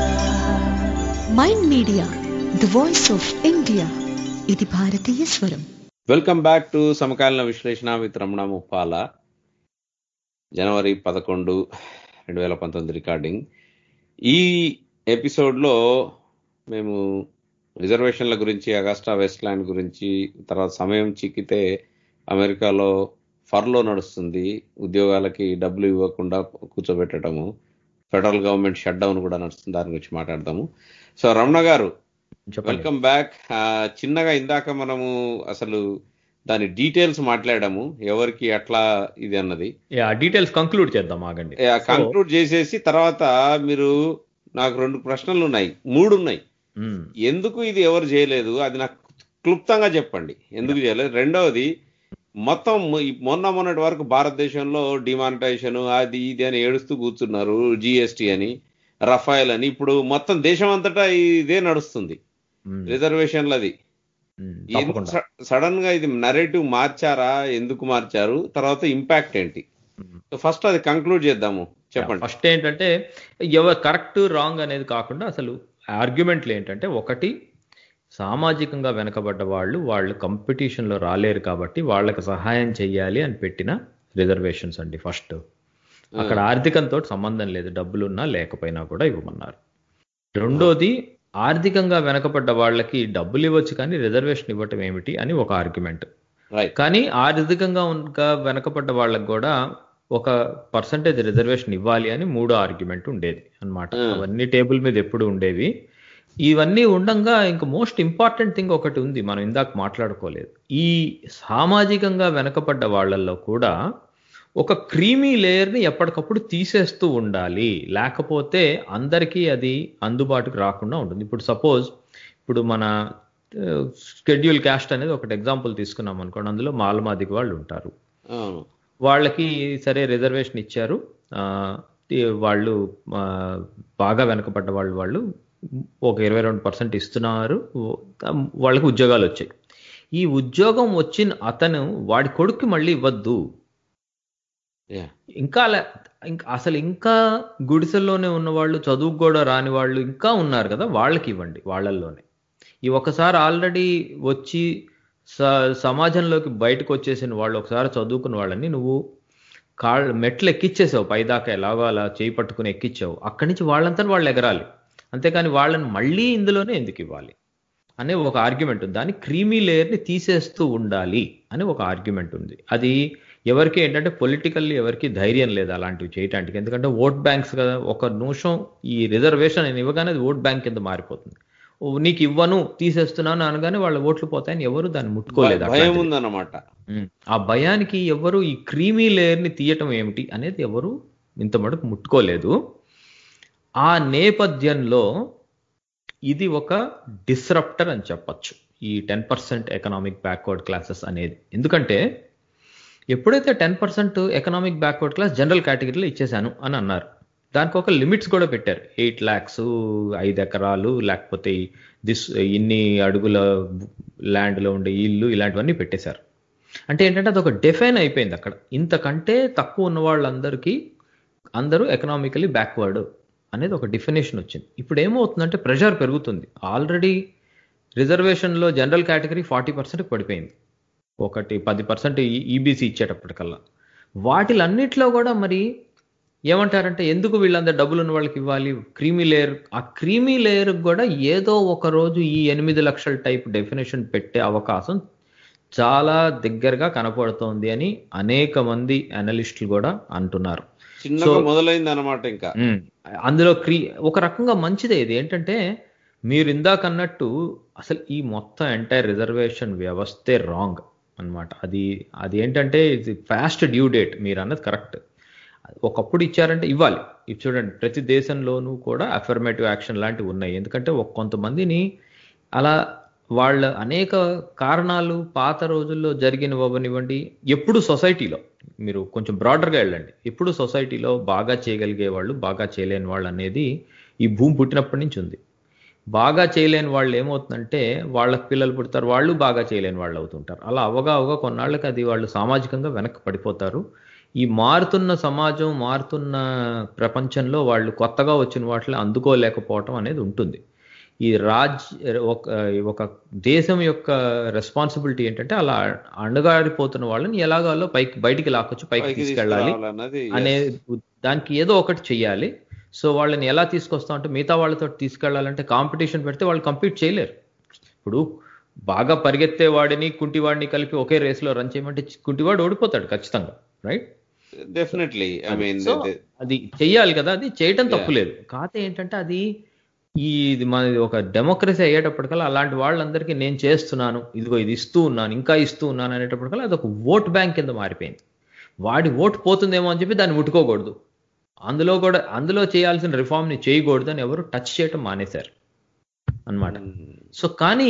Mind Media the voice of India ఇది భారతీయ స్వరం వెల్కమ్ బ్యాక్ టు సమకాలీన విశ్లేషణ విత్ రమణ ముప్పాల జనవరి పదకొండు రెండు వేల పంతొమ్మిది రికార్డింగ్ ఈ ఎపిసోడ్లో మేము రిజర్వేషన్ల గురించి అగస్టా వెస్ట్ ల్యాండ్ గురించి తర్వాత సమయం చిక్కితే అమెరికాలో ఫర్లో నడుస్తుంది ఉద్యోగాలకి డబ్బులు ఇవ్వకుండా కూర్చోబెట్టడము ఫెడరల్ గవర్నమెంట్ షట్ డౌన్ కూడా నడుస్తుంది దాని గురించి మాట్లాడదాము సో రమణ గారు చెప్పండి వెల్కమ్ బ్యాక్ చిన్నగా ఇందాక మనము అసలు దాని డీటెయిల్స్ మాట్లాడాము ఎవరికి అట్లా ఇది అన్నది ఆ డీటెయిల్స్ కంక్లూడ్ చేద్దాం ఆగండి So, కంక్లూడ్ చేసేసి తర్వాత మీరు నాకు రెండు ప్రశ్నలు ఉన్నాయి మూడు ఉన్నాయి మ్, ఎందుకు ఇది ఎవరు చేయలేదు అది నాకు క్లుప్తంగా చెప్పండి ఎందుకు చేయలేదు రెండవది మొత్తం ఈ మొన్న మొన్నటి వరకు భారతదేశంలో డిమానిటైజేషన్ అది ఇది అని ఏడుస్తూ కూర్చున్నారు జిఎస్టి అని రఫాయల్ అని ఇప్పుడు మొత్తం దేశం అంతటా ఇదే నడుస్తుంది మ్, రిజర్వేషన్లది మ్, తప్పకుండా సడన్ గా ఇది నరేటివ్ మార్చారా ఎందుకు మార్చారు తర్వాత ఇంపాక్ట్ ఏంటి ఫస్ట్ అది కంక్లూడ్ చేద్దాము చెప్పండి ఫస్ట్ ఏంటంటే ఎవరు కరెక్ట్ రాంగ్ అనేది కాకుండా అసలు ఆర్గ్యుమెంట్లు ఏంటంటే ఒకటి సామాజికంగా వెనకబడ్డ వాళ్ళు వాళ్ళు కంపిటీషన్లో రాలేరు కాబట్టి వాళ్ళకి సహాయం చెయ్యాలి అని పెట్టిన రిజర్వేషన్స్ అండి ఫస్ట్ అక్కడ ఆర్థికంతో సంబంధం లేదు డబ్బులున్నా లేకపోయినా కూడా ఇవ్వమన్నారు రెండోది ఆర్థికంగా వెనకబడ్డ వాళ్ళకి డబ్బులు ఇవ్వచ్చు కానీ రిజర్వేషన్ ఇవ్వటం ఏమిటి అని ఒక ఆర్గ్యుమెంట్ రైట్ కానీ ఆర్థికంగా ఇంకా వెనకబడ్డ వాళ్ళకి కూడా ఒక పర్సంటేజ్ రిజర్వేషన్ ఇవ్వాలి అని మూడో ఆర్గ్యుమెంట్ ఉండేది అన్నమాట Hmm. అవన్నీ టేబుల్ మీద ఎప్పుడు ఉండేవి ఇవన్నీ ఉండంగా ఇంకా మోస్ట్ ఇంపార్టెంట్ థింగ్ ఒకటి ఉంది మనం ఇందాక మాట్లాడుకోలేదు ఈ సామాజికంగా వెనకబడ్డ వాళ్ళల్లో కూడా ఒక క్రీమీ లేయర్ని ఎప్పటికప్పుడు తీసేస్తూ ఉండాలి లేకపోతే అందరికీ అది అందుబాటుకు రాకుండా ఉంటుంది ఇప్పుడు సపోజ్ ఇప్పుడు మన షెడ్యూల్ క్యాస్ట్ అనేది ఒకటి ఎగ్జాంపుల్ తీసుకున్నాం అనుకోండి అందులో మాలమాదికి వాళ్ళు ఉంటారు అవును వాళ్ళకి సరే రిజర్వేషన్ ఇచ్చారు ఆ, ఈ- వాళ్ళు ఆ, బాగా వెనకబడ్డ వాళ్ళు వాళ్ళు ఒక ఇరవై రెండు పర్సెంట్ ఇస్తున్నారు ఓ- వాళ్ళకి ఉద్యోగాలు వచ్చాయి ఈ ఉద్యోగం వచ్చిన అతను వాడి కొడుక్కి మళ్ళీ ఇవ్వద్దు యా ఇంకా అలా- ఇంకా అసలు ఇంకా గుడిసెల్లోనే ఉన్న వాళ్ళు చదువుకు కూడా రాని వాళ్ళు ఇంకా ఉన్నారు కదా వాళ్ళకి ఇవ్వండి వాళ్ళల్లోనే ఈ ఒకసారి ఆల్రెడీ వచ్చి స- సమాజంలోకి బయటకు వచ్చేసిన వాళ్ళు ఒకసారి చదువుకున్న వాళ్ళని నువ్వు కాళ్ళు మెట్లు ఎక్కిచ్చేసావు పైదాకా ఎలాగో అలా చేయి పట్టుకుని ఎక్కిచ్చావు అక్కడి నుంచి వాళ్ళంతా వాళ్ళు ఎగరాలి అంతేకాని వాళ్ళని మళ్ళీ ఇందులోనే ఎందుకు ఇవ్వాలి అనే ఒక ఆర్గ్యుమెంట్ ఉంది దాన్ని క్రీమీ లేయర్ని తీసేస్తూ ఉండాలి అని ఒక ఆర్గ్యుమెంట్ ఉంది అది ఎవరికి ఏంటంటే పొలిటికల్లీ ఎవరికి ధైర్యం లేదు అలాంటివి చేయటానికి ఎందుకంటే ఓట్ బ్యాంక్స్ కదా ఒక నిమిషం ఈ రిజర్వేషన్ నేను ఇవ్వగానే అది ఓట్ బ్యాంక్ కింద మారిపోతుంది ఓ, నీకు ఇవ్వను తీసేస్తున్నాను అనగానే వాళ్ళ ఓట్లు పోతాయని ఎవరు దాన్ని ముట్టుకోలేదు భయం అట్లాంటిది. ఉందన్నమాట ఉమ్. ఆ భయానికి ఎవరు ఈ క్రీమీ లేయర్ని తీయటం ఏమిటి అనేది ఎవరు ఇంత మటుకు ముట్టుకోలేదు ఆ నేపథ్యంలో ఇది ఒక డిస్రప్టర్ అని చెప్పొచ్చు ఈ ten percent economic backward classes అనేది ఎందుకంటే ఎప్పుడైతే ten percent economic backward class general కేటగిరీలో ఇచ్చేశాను అని అన్నారు దానికి ఒక లిమిట్స్ కూడా పెట్టారు ఎయిట్ ల్యాక్స్ ఐదు ఎకరాలు లేకపోతే దిస్ ఇన్ని అడుగుల ల్యాండ్లో ఉండే ఇల్లు ఇలాంటివన్నీ పెట్టేశారు అంటే ఏంటంటే అది ఒక డిఫైన్ అయిపోయింది అక్కడ ఇంతకంటే తక్కువ ఉన్న వాళ్ళందరికీ అందరూ ఎకనామికలీ బ్యాక్వర్డ్ అనేది ఒక డిఫినేషన్ వచ్చింది ఇప్పుడు ఏమవుతుందంటే ప్రెషర్ పెరుగుతుంది ఆల్రెడీ రిజర్వేషన్లో జనరల్ కేటగిరీ ఫార్టీ పర్సెంట్ పడిపోయింది ఒకటి పది పర్సెంట్ ఈబీసీ ఇచ్చేటప్పటికల్లా వాటిలన్నిట్లో కూడా మరి ఏమంటారంటే ఎందుకు వీళ్ళందరూ డబ్బులు ఉన్న వాళ్ళకి ఇవ్వాలి క్రీమీ లేయర్ ఆ క్రీమీ లేయర్ కూడా ఏదో ఒక రోజు ఈ ఎనిమిది లక్షల టైప్ డెఫినేషన్ పెట్టే అవకాశం చాలా దగ్గరగా కనపడుతోంది అని అనేక మంది అనలిస్టులు కూడా అంటున్నారు చిన్నగా మొదలైంది అనమాట ఇంకా ఉమ్. అందులో క్రీ ఒక రకంగా మంచిదే ఇది ఏంటంటే మీరు ఇందాక అన్నట్టు అసలు ఈ మొత్తం ఎంటైర్ రిజర్వేషన్ వ్యవస్థే రాంగ్ అన్నమాట అది అది ఏంటంటే ఇది ఫాస్ట్ డ్యూ డేట్ మీరు అన్నది కరెక్ట్ ఒకప్పుడు ఇచ్చారంటే ఇవ్వాలి ఇది చూడండి ప్రతి దేశంలోనూ కూడా అఫర్మేటివ్ యాక్షన్ లాంటివి ఉన్నాయి ఎందుకంటే ఒక కొంతమందిని అలా వాళ్ళ అనేక కారణాలు పాత రోజుల్లో జరిగినవనివ్వండి ఎప్పుడు సొసైటీలో మీరు కొంచెం బ్రాడర్గా వెళ్ళండి ఎప్పుడు సొసైటీలో బాగా చేయగలిగే వాళ్ళు బాగా చేయలేని వాళ్ళు అనేది ఈ భూమి పుట్టినప్పటి నుంచి ఉంది బాగా చేయలేని వాళ్ళు ఏమవుతుందంటే వాళ్ళకి పిల్లలు పుడతారు వాళ్ళు బాగా చేయలేని వాళ్ళు అవుతుంటారు అలా అవగా అవగా కొన్నాళ్ళకి అది వాళ్ళు సామాజికంగా వెనక్కి పడిపోతారు ఈ మారుతున్న సమాజం మారుతున్న ప్రపంచంలో వాళ్ళు కొత్తగా వచ్చిన వాటిని అందుకోలేకపోవటం అనేది ఉంటుంది ఈ రాజ్ ఒక ఒక దేశం యొక్క రెస్పాన్సిబిలిటీ ఏంటంటే అలా అణగారిపోతున్న వాళ్ళని ఎలాగాలో పైకి బయటికి లాక్కొచ్చి పైకి పైకి తీసుకెళ్ళాలి తీసుకురావాలన్నది అనే దానికి ఏదో ఒకటి చెయ్యాలి సో వాళ్ళని ఎలా తీసుకొస్తాం అంటే మిగతా వాళ్ళతో తీసుకెళ్లాలంటే కాంపిటీషన్ పెడితే వాళ్ళు కంపీట్ చేయలేరు ఇప్పుడు బాగా పరిగెత్తే వాడిని కుంటివాడిని కలిపి ఒకే రేస్లో రన్ చేయమంటే కుంటివాడు ఓడిపోతాడు ఖచ్చితంగా right definitely I mean so అది చెయ్యాలి కదా అది చేయటం తప్పులేదు కాకపోతే ఏంటంటే అది ఈ ఇది మనది ఒక డెమోక్రసీ అయ్యేటప్పటికల్లా అలాంటి వాళ్ళందరికీ నేను చేస్తున్నాను ఇదిగో ఇది ఇస్తూ ఉన్నాను ఇంకా ఇస్తూ ఉన్నాను అనేటప్పటికల్లా అది ఒక ఓట్ బ్యాంక్ కింద మారిపోయింది వాడి ఓటు పోతుందేమో అని చెప్పి దాన్ని ముట్టుకోకూడదు అందులో కూడా అందులో చేయాల్సిన రిఫార్మ్ని చేయకూడదు అని ఎవరు టచ్ చేయటం మానేశారు అన్నమాట సో కానీ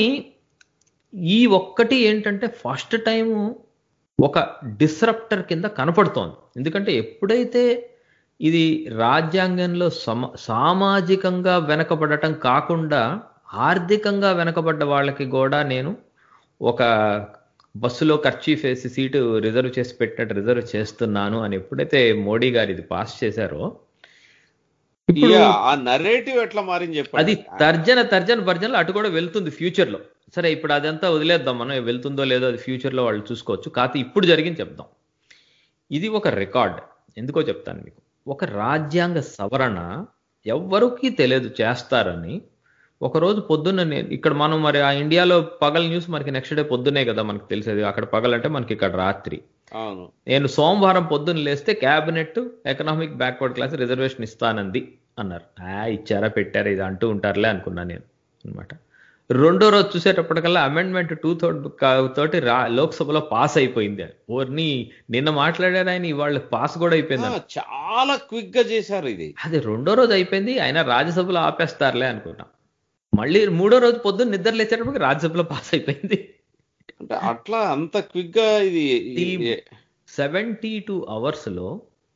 ఈ ఒక్కటి ఏంటంటే ఫస్ట్ టైము ఒక డిస్రప్టర్ కింద కనపడుతోంది ఎందుకంటే ఎప్పుడైతే ఇది రాజ్యాంగంలో సమ సామాజికంగా వెనకబడటం కాకుండా ఆర్థికంగా వెనకబడ్డ వాళ్ళకి కూడా నేను ఒక బస్సులో ఖర్చీఫ్ వేసి సీటు రిజర్వ్ చేసి పెట్టినట్టు రిజర్వ్ చేస్తున్నాను అని ఎప్పుడైతే మోడీ గారు ఇది పాస్ చేశారో ఇప్పుడు ఆ నరేటివ్ ఎట్లా మారింది చెప్పండి అది తర్జన తర్జన భర్జనలు అటు కూడా వెళ్తుంది ఫ్యూచర్ లో సరే ఇప్పుడు అదంతా వదిలేద్దాం మనం వెళ్తుందో లేదో అది ఫ్యూచర్ లో వాళ్ళు చూసుకోవచ్చు కాకపోతే ఇప్పుడు జరిగింది చెప్దాం ఇది ఒక రికార్డ్ ఎందుకో చెప్తాను మీకు ఒక రాజ్యాంగ సవరణ ఎవ్వరికి తెలియదు చేస్తారని ఒకరోజు పొద్దున్న నేను ఇక్కడ మనం మరి ఆ ఇండియాలో పగల న్యూస్ మనకి నెక్స్ట్ డే పొద్దునే కదా మనకి తెలిసేది అక్కడ పగలంటే మనకి ఇక్కడ రాత్రి అవును నేను సోమవారం పొద్దున్న లేస్తే cabinet economic backward class reservation ఇస్తానంది అన్నారు ఆ ఇచ్చారా పెట్టారా ఇది అంటూ ఉంటారులే అనుకున్నా నేను అనమాట రెండో రోజు చూసేటప్పటికల్లా అమెండ్మెంట్ టూ థర్డ్ తోటి రా లోక్సభలో పాస్ అయిపోయింది ఓర్ని నిన్న మాట్లాడారు ఆయన ఇవాళ పాస్ కూడా అయిపోయింది ఆ, చాలా క్విక్ గా చేశారు ఇది అది రెండో రోజు అయిపోయింది ఆయన రాజ్యసభలో ఆపేస్తారులే అనుకున్నా మళ్ళీ మూడో రోజు పొద్దున్న నిద్ర లేచేటప్పటికి రాజ్యసభలో పాస్ అయిపోయింది అంటే అట్లా అంత క్విక్ గా ఇది ఈ- సెవెంటీ టూ అవర్స్లో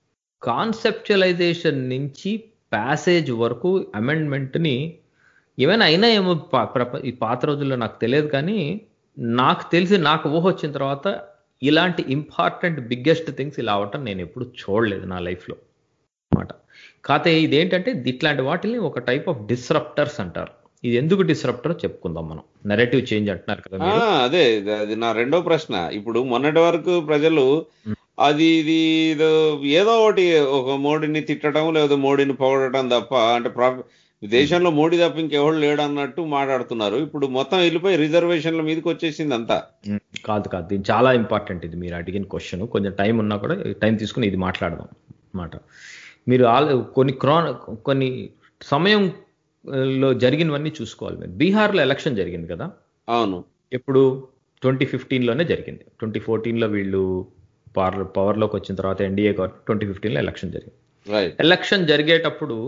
కాన్సెప్చువలైజేషన్ నుంచి ప్యాసేజ్ వరకు అమెండ్మెంట్ని ఏమైనా అయినా ఏమో పా- ప్రప- ఈ పాత రోజుల్లో నాకు తెలియదు కానీ నాకు తెలిసి నాకు ఊహ వచ్చిన తర్వాత ఇలాంటి ఇంపార్టెంట్ బిగ్గెస్ట్ థింగ్స్ ఇలా అవటం నేను ఎప్పుడు చూడలేదు నా లైఫ్లో అనమాట కాకపోతే ఇదేంటంటే ఇట్లాంటి వాటిని ఒక టైప్ ఆఫ్ డిస్రప్టర్స్ అంటారు ఇది ఎందుకు డిస్రప్టర్ చెప్పుకుందాం మనం నెరేటివ్ చేంజ్ అంటున్నారు కదా ఆ, మీరు అదే ఇది- అది నా రెండో ప్రశ్న ఇప్పుడు మొన్నటి వరకు ప్రజలు అది ఇది ఏదో ఏదో ఒకటి ఒక మోడీని తిట్టడం లేదా మోడీని పొగడటం తప్ప అంటే ప్రా- దేశంలో మోడీ తప్ప ఇంకెవడు లేడు అన్నట్టు మాట్లాడుతున్నారు ఇప్పుడు మొత్తం వెళ్ళిపోయి రిజర్వేషన్ల మీదకి వచ్చేసింది అంతా ఉమ్, కాదు కాదు ఇది చాలా ఇంపార్టెంట్ ఇది మీరు అడిగిన క్వశ్చన్ కొంచెం టైం ఉన్నా కూడా టైం తీసుకుని ఇది మాట్లాడదాం అన్నమాట మీరు ఆల్ కొన్ని క్రా కొన్ని సమయం ఆ, లో జరిగినవన్నీ చూసుకోవాలి మీరు బీహార్లో ఎలక్షన్ జరిగింది కదా అవును ఎప్పుడు ట్వంటీ ఫిఫ్టీన్లోనే జరిగింది ట్వంటీ ఫోర్టీన్లో వీళ్ళు పవర్ పవర్లోకి వచ్చిన తర్వాత ఎన్డీఏ గవర్నమెంట్ ట్వంటీ ఫిఫ్టీన్లో ఎలక్షన్ జరిగింది రైట్ ఎలక్షన్ జరిగేటప్పుడు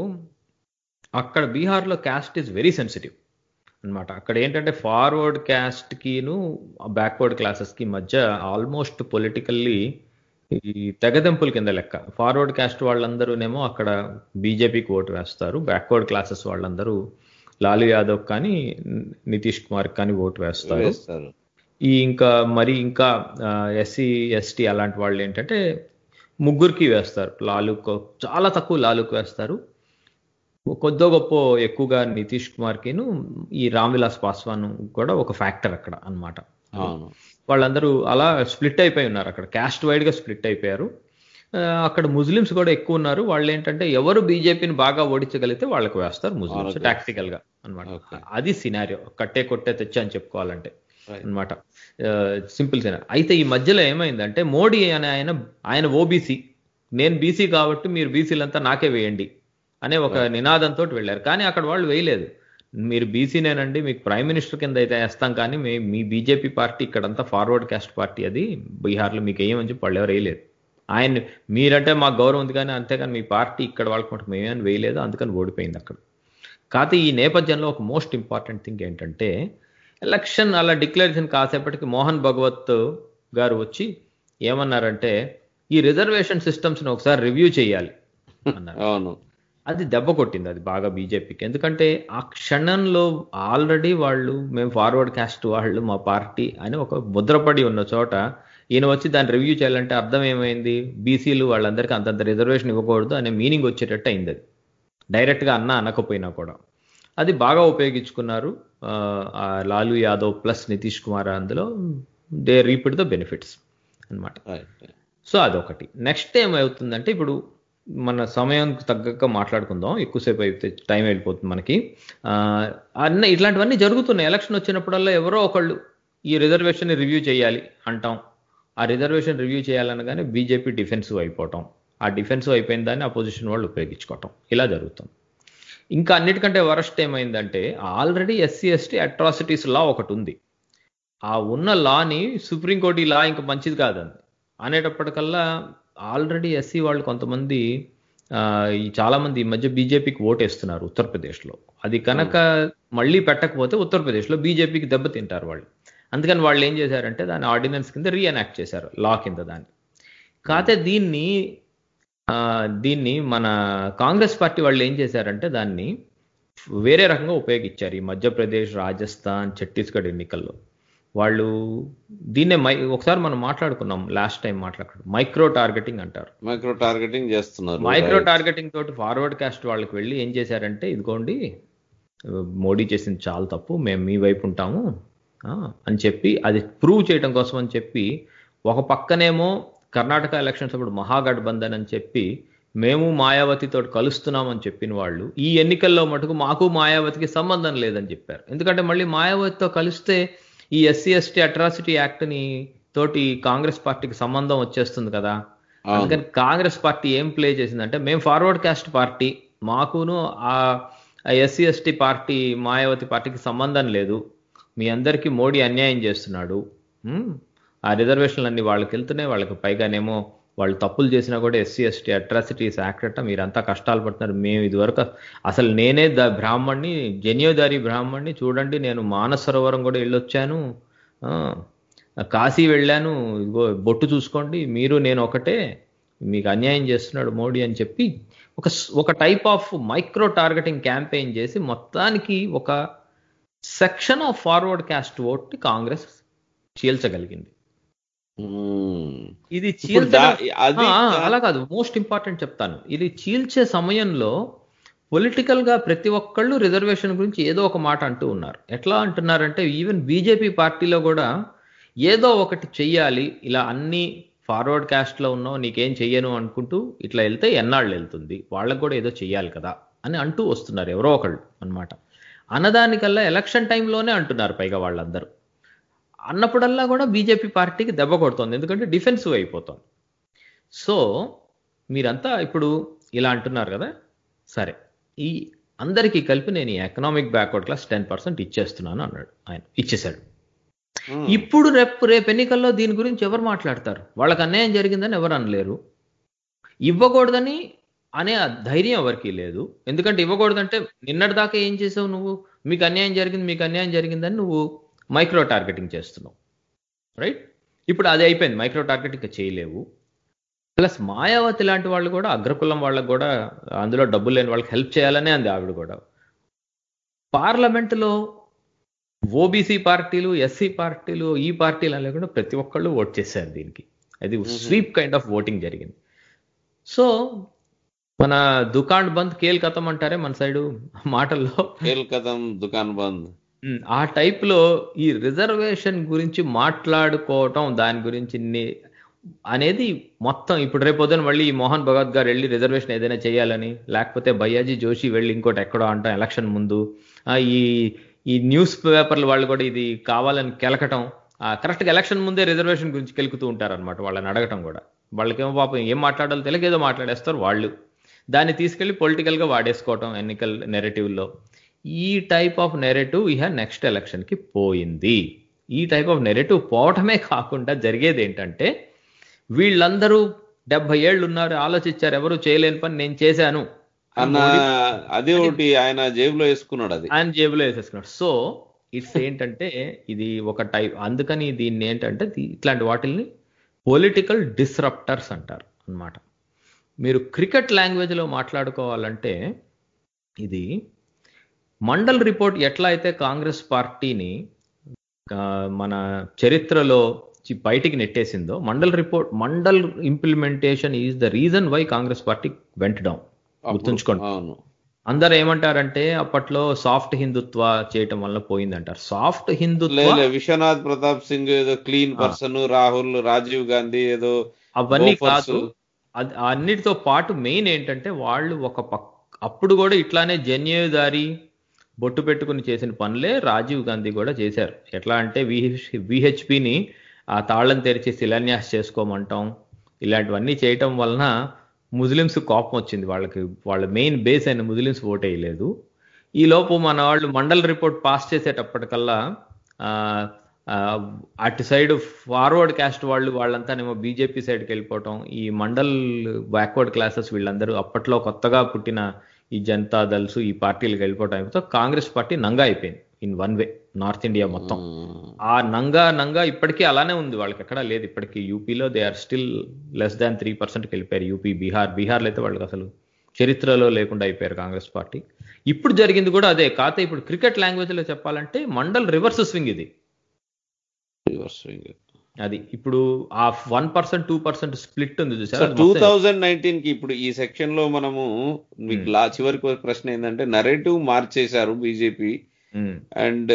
అక్కడ బీహార్లో క్యాస్ట్ ఈజ్ వెరీ సెన్సిటివ్ అన్నమాట అక్కడ ఏంటంటే ఫార్వర్డ్ క్యాస్ట్కిను బ్యాక్వర్డ్ క్లాసెస్కి మధ్య ఆల్మోస్ట్ పొలిటికల్లీ ఈ తెగదెంపుల కింద లెక్క ఫార్వర్డ్ క్యాస్ట్ వాళ్ళందరూనేమో అక్కడ బీజేపీకి ఓటు వేస్తారు బ్యాక్వర్డ్ క్లాసెస్ వాళ్ళందరూ లాలూ యాదవ్ కానీ నితీష్ కుమార్ కానీ ఓటు వేస్తారు వేస్తారు ఈ ఇంకా మరి ఇంకా ఎస్సీ ఎస్టీ అలాంటి వాళ్ళు ఏంటంటే ముగ్గురికి వేస్తారు లాలుకు చాలా తక్కువ లాలుకు వేస్తారు కొద్దో గొప్ప ఎక్కువగా నితీష్ కుమార్కిను ఈ రామ్ విలాస్ పాస్వాన్ కూడా ఒక ఫ్యాక్టర్ అక్కడ అన్నమాట అవును వాళ్ళందరూ అలా స్ప్లిట్ అయిపోయి ఉన్నారు అక్కడ క్యాస్ట్ వైడ్ గా స్ప్లిట్ అయిపోయారు ఆ, అక్కడ ముస్లిమ్స్ కూడా ఎక్కువ ఉన్నారు వాళ్ళు ఏంటంటే ఎవరు బీజేపీని బాగా ఓడించగలిగితే వాళ్ళకి వేస్తారు ముస్లిమ్స్ వాళ్ళకి టాక్టికల్ గా అన్నమాట Okay. అది సినారియో కట్టే కొట్టే తెచ్చా అని చెప్పుకోవాలంటే Right. అనమాట సింపుల్ సినారియో అయితే ఈ మధ్యలో ఏమైందంటే మోడీ అనే ఆయన ఆయన ఓబీసీ నేను బీసీ కాబట్టి మీరు బీసీలంతా నాకే వేయండి అనే ఒక నినాదంతో వెళ్ళారు కానీ అక్కడ వాళ్ళు వేయలేదు మీరు బీసీనేనండి మీకు ప్రైమ్ మినిస్టర్ కింద అయితే వేస్తాం కానీ మీ మీ బీజేపీ పార్టీ ఇక్కడంతా ఫార్వర్డ్ క్యాస్ట్ పార్టీ అది బీహార్లో మీకు వేయమని చెప్పి వాళ్ళు ఎవరు వేయలేదు ఆయన మీరంటే మాకు గౌరవం ఉంది కానీ అంతేగాని మీ పార్టీ ఇక్కడ వాళ్ళకి మటుకు మేమేమని వేయలేదు అందుకని ఓడిపోయింది అక్కడ కాకపోతే ఈ నేపథ్యంలో ఒక మోస్ట్ ఇంపార్టెంట్ థింగ్ ఏంటంటే ఎలక్షన్ అలా డిక్లరేషన్ కాసేపటికి మోహన్ భగవత్ గారు వచ్చి ఏమన్నారంటే ఈ రిజర్వేషన్ సిస్టమ్స్ని ఒకసారి రివ్యూ చేయాలి అన్నారు అవును అది దెబ్బ కొట్టింది అది బాగా బీజేపీకి ఎందుకంటే ఆ క్షణంలో ఆల్రెడీ వాళ్ళు మేము ఫార్వర్డ్ క్యాస్ట్ వాళ్ళు మా పార్టీ అని ఒక ముద్రపడి ఉన్న చోట ఈయన వచ్చి దాన్ని రివ్యూ చేయాలంటే అర్థం ఏమైంది బీసీలు వాళ్ళందరికీ అంతంత రిజర్వేషన్ ఇవ్వకూడదు అనే మీనింగ్ వచ్చేటట్టు అయింది అది డైరెక్ట్గా అన్న అనకపోయినా కూడా అది బాగా ఉపయోగించుకున్నారు ఆ, ఆ లాలూ యాదవ్ ప్లస్ నితీష్ కుమార్ అందులో దే రీపిడ్ ద బెనిఫిట్స్ అన్నమాట రైట్ సో అదొకటి నెక్స్ట్ ఏమవుతుందంటే ఇప్పుడు మన సమయం తగ్గక మాట్లాడుకుందాం ఎక్కువసేపు అయితే టైం వెళ్ళిపోతుంది మనకి ఆ, అన్న ఇట్లాంటివన్నీ జరుగుతున్నాయి ఎలక్షన్ వచ్చినప్పుడల్లా ఎవరో ఒకళ్ళు ఈ రిజర్వేషన్ రివ్యూ చేయాలి అంటాం ఆ రిజర్వేషన్ రివ్యూ చేయాలనగానే బీజేపీ డిఫెన్సివ్ అయిపోవటం ఆ డిఫెన్సివ్ అయిపోయిన దాన్ని అపోజిషన్ వాళ్ళు ఉపయోగించుకోవటం ఇలా జరుగుతుంది ఇంకా అన్నిటికంటే వరస్ట్ ఏమైందంటే already SC ST atrocities law ఒకటి ఉంది ఆ ఉన్న లాని సుప్రీంకోర్టు ఈ లా ఇంకా మంచిది కాదండి అనేటప్పటికల్లా ఆల్రెడీ ఎస్సీ వాళ్ళు కొంతమంది ఆ, ఈ చాలా మంది ఈ మధ్య బీజేపీకి ఓటేస్తున్నారు ఉత్తరప్రదేశ్లో అది కనుక మళ్ళీ పెట్టకపోతే ఉత్తరప్రదేశ్లో బీజేపీకి దెబ్బతింటారు వాళ్ళు అందుకని వాళ్ళు ఏం చేశారంటే దాన్ని ఆర్డినెన్స్ కింద రీఎనాక్ట్ చేశారు లా కింద దాన్ని కాకపోతే దీన్ని ఆ, దీన్ని మన కాంగ్రెస్ పార్టీ వాళ్ళు ఏం చేశారంటే దాన్ని వేరే రకంగా ఉపయోగించారు ఈ మధ్యప్రదేశ్ రాజస్థాన్ ఛత్తీస్గఢ్ ఎన్నికల్లో వాళ్ళు దీన్నే మై ఒకసారి మనం మాట్లాడుకున్నాం లాస్ట్ టైం మాట్లాడుకున్నాం మైక్రో టార్గెటింగ్ అంటారు మైక్రో టార్గెటింగ్ చేస్తున్నారు మైక్రో Right. టార్గెటింగ్ తోటి ఫార్వర్డ్ కాస్ట్ వాళ్ళకి వెళ్ళి ఏం చేశారంటే ఇదిగోండి మోడీ చేసింది చాలా తప్పు మేము మీ వైపు ఉంటాము ఆ, అని చెప్పి అది ప్రూవ్ చేయడం కోసం అని చెప్పి ఒక పక్కనేమో కర్ణాటక ఎలక్షన్స్ అప్పుడు మహాగఠబంధన్ అని చెప్పి మేము మాయావతితో కలుస్తున్నామని చెప్పిన వాళ్ళు ఈ ఎన్నికల్లో మటుకు మాకు మాయావతికి సంబంధం లేదని చెప్పారు ఎందుకంటే మళ్ళీ మాయావతితో కలిస్తే ఈ ఎస్సీ ఎస్టీ అట్రాసిటీ యాక్ట్ని తోటి కాంగ్రెస్ పార్టీకి సంబంధం వచ్చేస్తుంది కదా అవును. అందుకని కాంగ్రెస్ పార్టీ ఏం ప్లే చేసిందంటే మేము ఫార్వర్డ్ కాస్ట్ పార్టీ మాకును ఆ ఎస్సీ ఎస్టీ పార్టీ మాయావతి పార్టీకి సంబంధం లేదు మీ అందరికీ మోడీ అన్యాయం చేస్తున్నాడు ఉమ్, ఆ రిజర్వేషన్లన్నీ వాళ్ళకి వెళ్తున్నాయి వాళ్ళకి పైగానేమో వాళ్ళు తప్పులు చేసినా కూడా ఎస్సీ ఎస్టీ అట్రాసిటీస్ యాక్ట్ అట్ట మీరంతా కష్టాలు పడుతున్నారు మేము ఇదివరకు అసలు నేనే ద బ్రాహ్మణ్ణి జన్యోదారి బ్రాహ్మణ్ణి చూడండి నేను మానస సరోవరం కూడా వెళ్ళొచ్చాను ఆ, కాశీ వెళ్ళాను ఇదిగో బొట్టు చూసుకోండి మీరు నేను ఒకటే మీకు అన్యాయం చేస్తున్నాడు మోడీ అని చెప్పి ఒక స్- ఒక type of micro targeting campaign చేసి మొత్తానికి ఒక section of forward caste vote Congress చీల్చగలిగింది మ్మ్. ఇది ఇప్పుడు చీల్చడం దా- అది ఆ, అలా కాదు మోస్ట్ ఇంపార్టెంట్ చెప్తాను ఇది చీల్చే సమయంలో పొలిటికల్ గా ప్రతి ఒక్కళ్ళు రిజర్వేషన్ గురించి ఏదో ఒక మాట అంటూ ఉన్నారు ఎట్లా అంటున్నారంటే ఈవెన్ బీజేపీ పార్టీలో కూడా ఏదో ఒకటి చెయ్యాలి ఇలా అన్ని ఫార్వర్డ్ క్యాస్ట్ లో ఉన్నావు నీకేం చెయ్యను అనుకుంటూ ఇట్లా వెళ్తే ఎన్నాళ్ళు వెళ్తుంది వాళ్ళకు కూడా ఏదో చెయ్యాలి కదా అని అంటూ వస్తున్నారు ఎవరో ఒకళ్ళు అన్నమాట అన్నదానికల్లా ఎలక్షన్ టైంలోనే అంటున్నారు పైగా వాళ్ళందరూ అన్నప్పుడల్లా కూడా బీజేపీ పార్టీకి దెబ్బ కొడుతోంది ఎందుకంటే డిఫెన్సివ్ అయిపోతుంది సో మీరంతా ఇప్పుడు ఇలా అంటున్నారు కదా సరే ఈ అందరికీ కలిపి నేను ఈ economic backward class ten percent ఇచ్చేస్తున్నాను అన్నాడు ఆయన ఇచ్చేశాడు మ్మ్. ఇప్పుడు రేపు రేపు ఎన్నికల్లో దీని గురించి ఎవరు మాట్లాడతారు వాళ్ళకి అన్యాయం జరిగిందని ఎవరు అనలేరు ఇవ్వకూడదని అనే ఆ ధైర్యం ఎవరికీ లేదు ఎందుకంటే ఇవ్వకూడదంటే నిన్నటి దాకా ఏం చేసావు నువ్వు మీకు అన్యాయం జరిగింది మీకు అన్యాయం జరిగిందని నువ్వు మైక్రో టార్గెటింగ్ చేస్తున్నావు రైట్ ఇప్పుడు అది అయిపోయింది మైక్రో టార్గెటింగ్ ఇంకా చేయలేవు ప్లస్ మాయావతి లాంటి వాళ్ళు కూడా అగ్రకులం వాళ్ళకు కూడా అందులో డబ్బులు లేని వాళ్ళకి హెల్ప్ చేయాలనే అంది ఆవిడ కూడా పార్లమెంటులో ఓబీసీ పార్టీలు ఎస్సీ పార్టీలు ఈ పార్టీలు అని లేకుండా ప్రతి ఒక్కళ్ళు ఓట్ చేశారు దీనికి అది స్వీప్ కైండ్ ఆఫ్ ఓటింగ్ జరిగింది సో మన దుకాణ్ బంద్ కేల్ కథం అంటారే మన సైడు మాటల్లో ఖేల్ కదం దుకాన్ బంద్ ఉమ్, ఆ type లో ఈ రిజర్వేషన్ గురించి మాట్లాడుకోవటం దాని గురించి ని- అనేది మొత్తం ఇప్పుడు రేపొద్దున మళ్ళీ ఈ మోహన్ భగవత్ గారు వెళ్ళి రిజర్వేషన్ ఏదైనా చేయాలని లేకపోతే భయ్యాజీ జోషి వెళ్ళి ఇంకోటి ఎక్కడో అంటాం ఎలక్షన్ ముందు ఆ, ఈ ఈ న్యూస్ పేపర్లు వాళ్ళు కూడా ఇది కావాలని కెలకటం కరెక్ట్గా ఎలక్షన్ ముందే రిజర్వేషన్ గురించి కెలుకుతూ ఉంటారన్నమాట వాళ్ళని అడగటం కూడా వాళ్ళకేమో పాపం ఏం మాట్లాడాలో తెలియక ఏదో మాట్లాడేస్తారు వాళ్ళు దాన్ని తీసుకెళ్లి పొలిటికల్ గా వాడేసుకోవటం ఎన్నికల నెరేటివ్లో ఈ టైప్ ఆఫ్ నెరేటివ్ ఇహ నెక్స్ట్ ఎలక్షన్ కి పోయింది ఈ టైప్ ఆఫ్ నెరేటివ్ పోవటమే కాకుండా జరిగేది ఏంటంటే వీళ్ళందరూ డెబ్బై ఏళ్ళు ఉన్నారు ఆలోచించారు ఎవరు చేయలేని పని నేను చేశాను అని అన్న మోడీ అదే ఒకటి ఆయన జేబులో వేసుకున్నాడు అది ఆయన జేబులో వేసేసుకున్నాడు సో ఇట్స్ ఏంటంటే ఇది ఒక టైప్ అందుకని దీన్ని ఏంటంటే దీ- ఇట్లాంటి వాటిల్ని పొలిటికల్ డిస్రప్టర్స్ అంటారు అన్నమాట మీరు క్రికెట్ లాంగ్వేజ్లో మాట్లాడుకోవాలంటే ఇది మండల్ రిపోర్ట్ ఎట్లా అయితే కాంగ్రెస్ పార్టీని ఆ, మన చరిత్రలో చి- బయటికి నెట్టేసిందో Mandal report Mandal implementation is the reason why Congress party went down అప్పుడు- గుర్తుంచుకోండి అవును అందరు ఏమంటారంటే అప్పట్లో సాఫ్ట్ హిందుత్వ చేయటం వల్ల పోయిందంటారు సాఫ్ట్ హిందుత్వ లేదు విశ్వనాథ్ ప్రతాప్ సింగ్ ఏదో క్లీన్ పర్సన్ రాహుల్ రాజీవ్ గాంధీ ఏదో అవన్నీ Gophers. కాదు అది అన్నిటితో పాటు మెయిన్ ఏంటంటే వాళ్ళు ఒక పక్ అప్పుడు కూడా ఇట్లానే జన్యుదారి బొట్టు పెట్టుకుని చేసిన పనులే రాజీవ్ గాంధీ కూడా చేశారు ఎట్లా అంటే విహెచ్పిని ఆ తాళం తెరిచి శిలాన్యాస్ చేసుకోమంటాం ఇలాంటివన్నీ చేయటం వలన ముస్లిమ్స్ కోపం వచ్చింది వాళ్ళకి వాళ్ళ మెయిన్ బేస్ అయిన ముస్లిమ్స్ ఓట్ వేయలేదు ఈ లోపు మన వాళ్ళు మండల్ రిపోర్ట్ పాస్ చేసేటప్పటికల్లా ఆ, ఆ, అటు సైడ్ ఫార్వర్డ్ క్యాస్ట్ వాళ్ళు వాళ్ళంతానేమో బీజేపీ సైడ్కి వెళ్ళిపోవటం ఈ మండల్ బ్యాక్వర్డ్ క్లాసెస్ వీళ్ళందరూ అప్పట్లో కొత్తగా పుట్టిన ఈ జనతా దల్స్ ఈ పార్టీలకు వెళ్ళిపోవటం అయిపోతే కాంగ్రెస్ పార్టీ నంగా అయిపోయింది in one way north India మొత్తం మ్మ్. ఆ నంగా నంగా ఇప్పటికీ అలానే ఉంది వాళ్ళకి ఎక్కడా లేదు ఇప్పటికీ యూపీలో they are still less than three పర్సెంట్కి వెళ్ళిపోయారు యూపీ బీహార్ బీహార్లో అయితే వాళ్ళకి అసలు చరిత్రలో లేకుండా అయిపోయారు కాంగ్రెస్ పార్టీ ఇప్పుడు జరిగింది కూడా అదే కాకపోతే ఇప్పుడు క్రికెట్ లాంగ్వేజ్ లో చెప్పాలంటే మండల్ రివర్స్ స్వింగ్ ఇది Reverse swing. అది ఇప్పుడు ఆ one percent two percent split ఉంది సో చూసారా టూ థౌజండ్ నైన్టీన్ కి ఇప్పుడు ఈ సెక్షన్ లో మనము మీకు లా చివరికి ప్రశ్న ఏంటంటే నరేటివ్ మార్చేశారు బీజేపీ ఉమ్, అండ్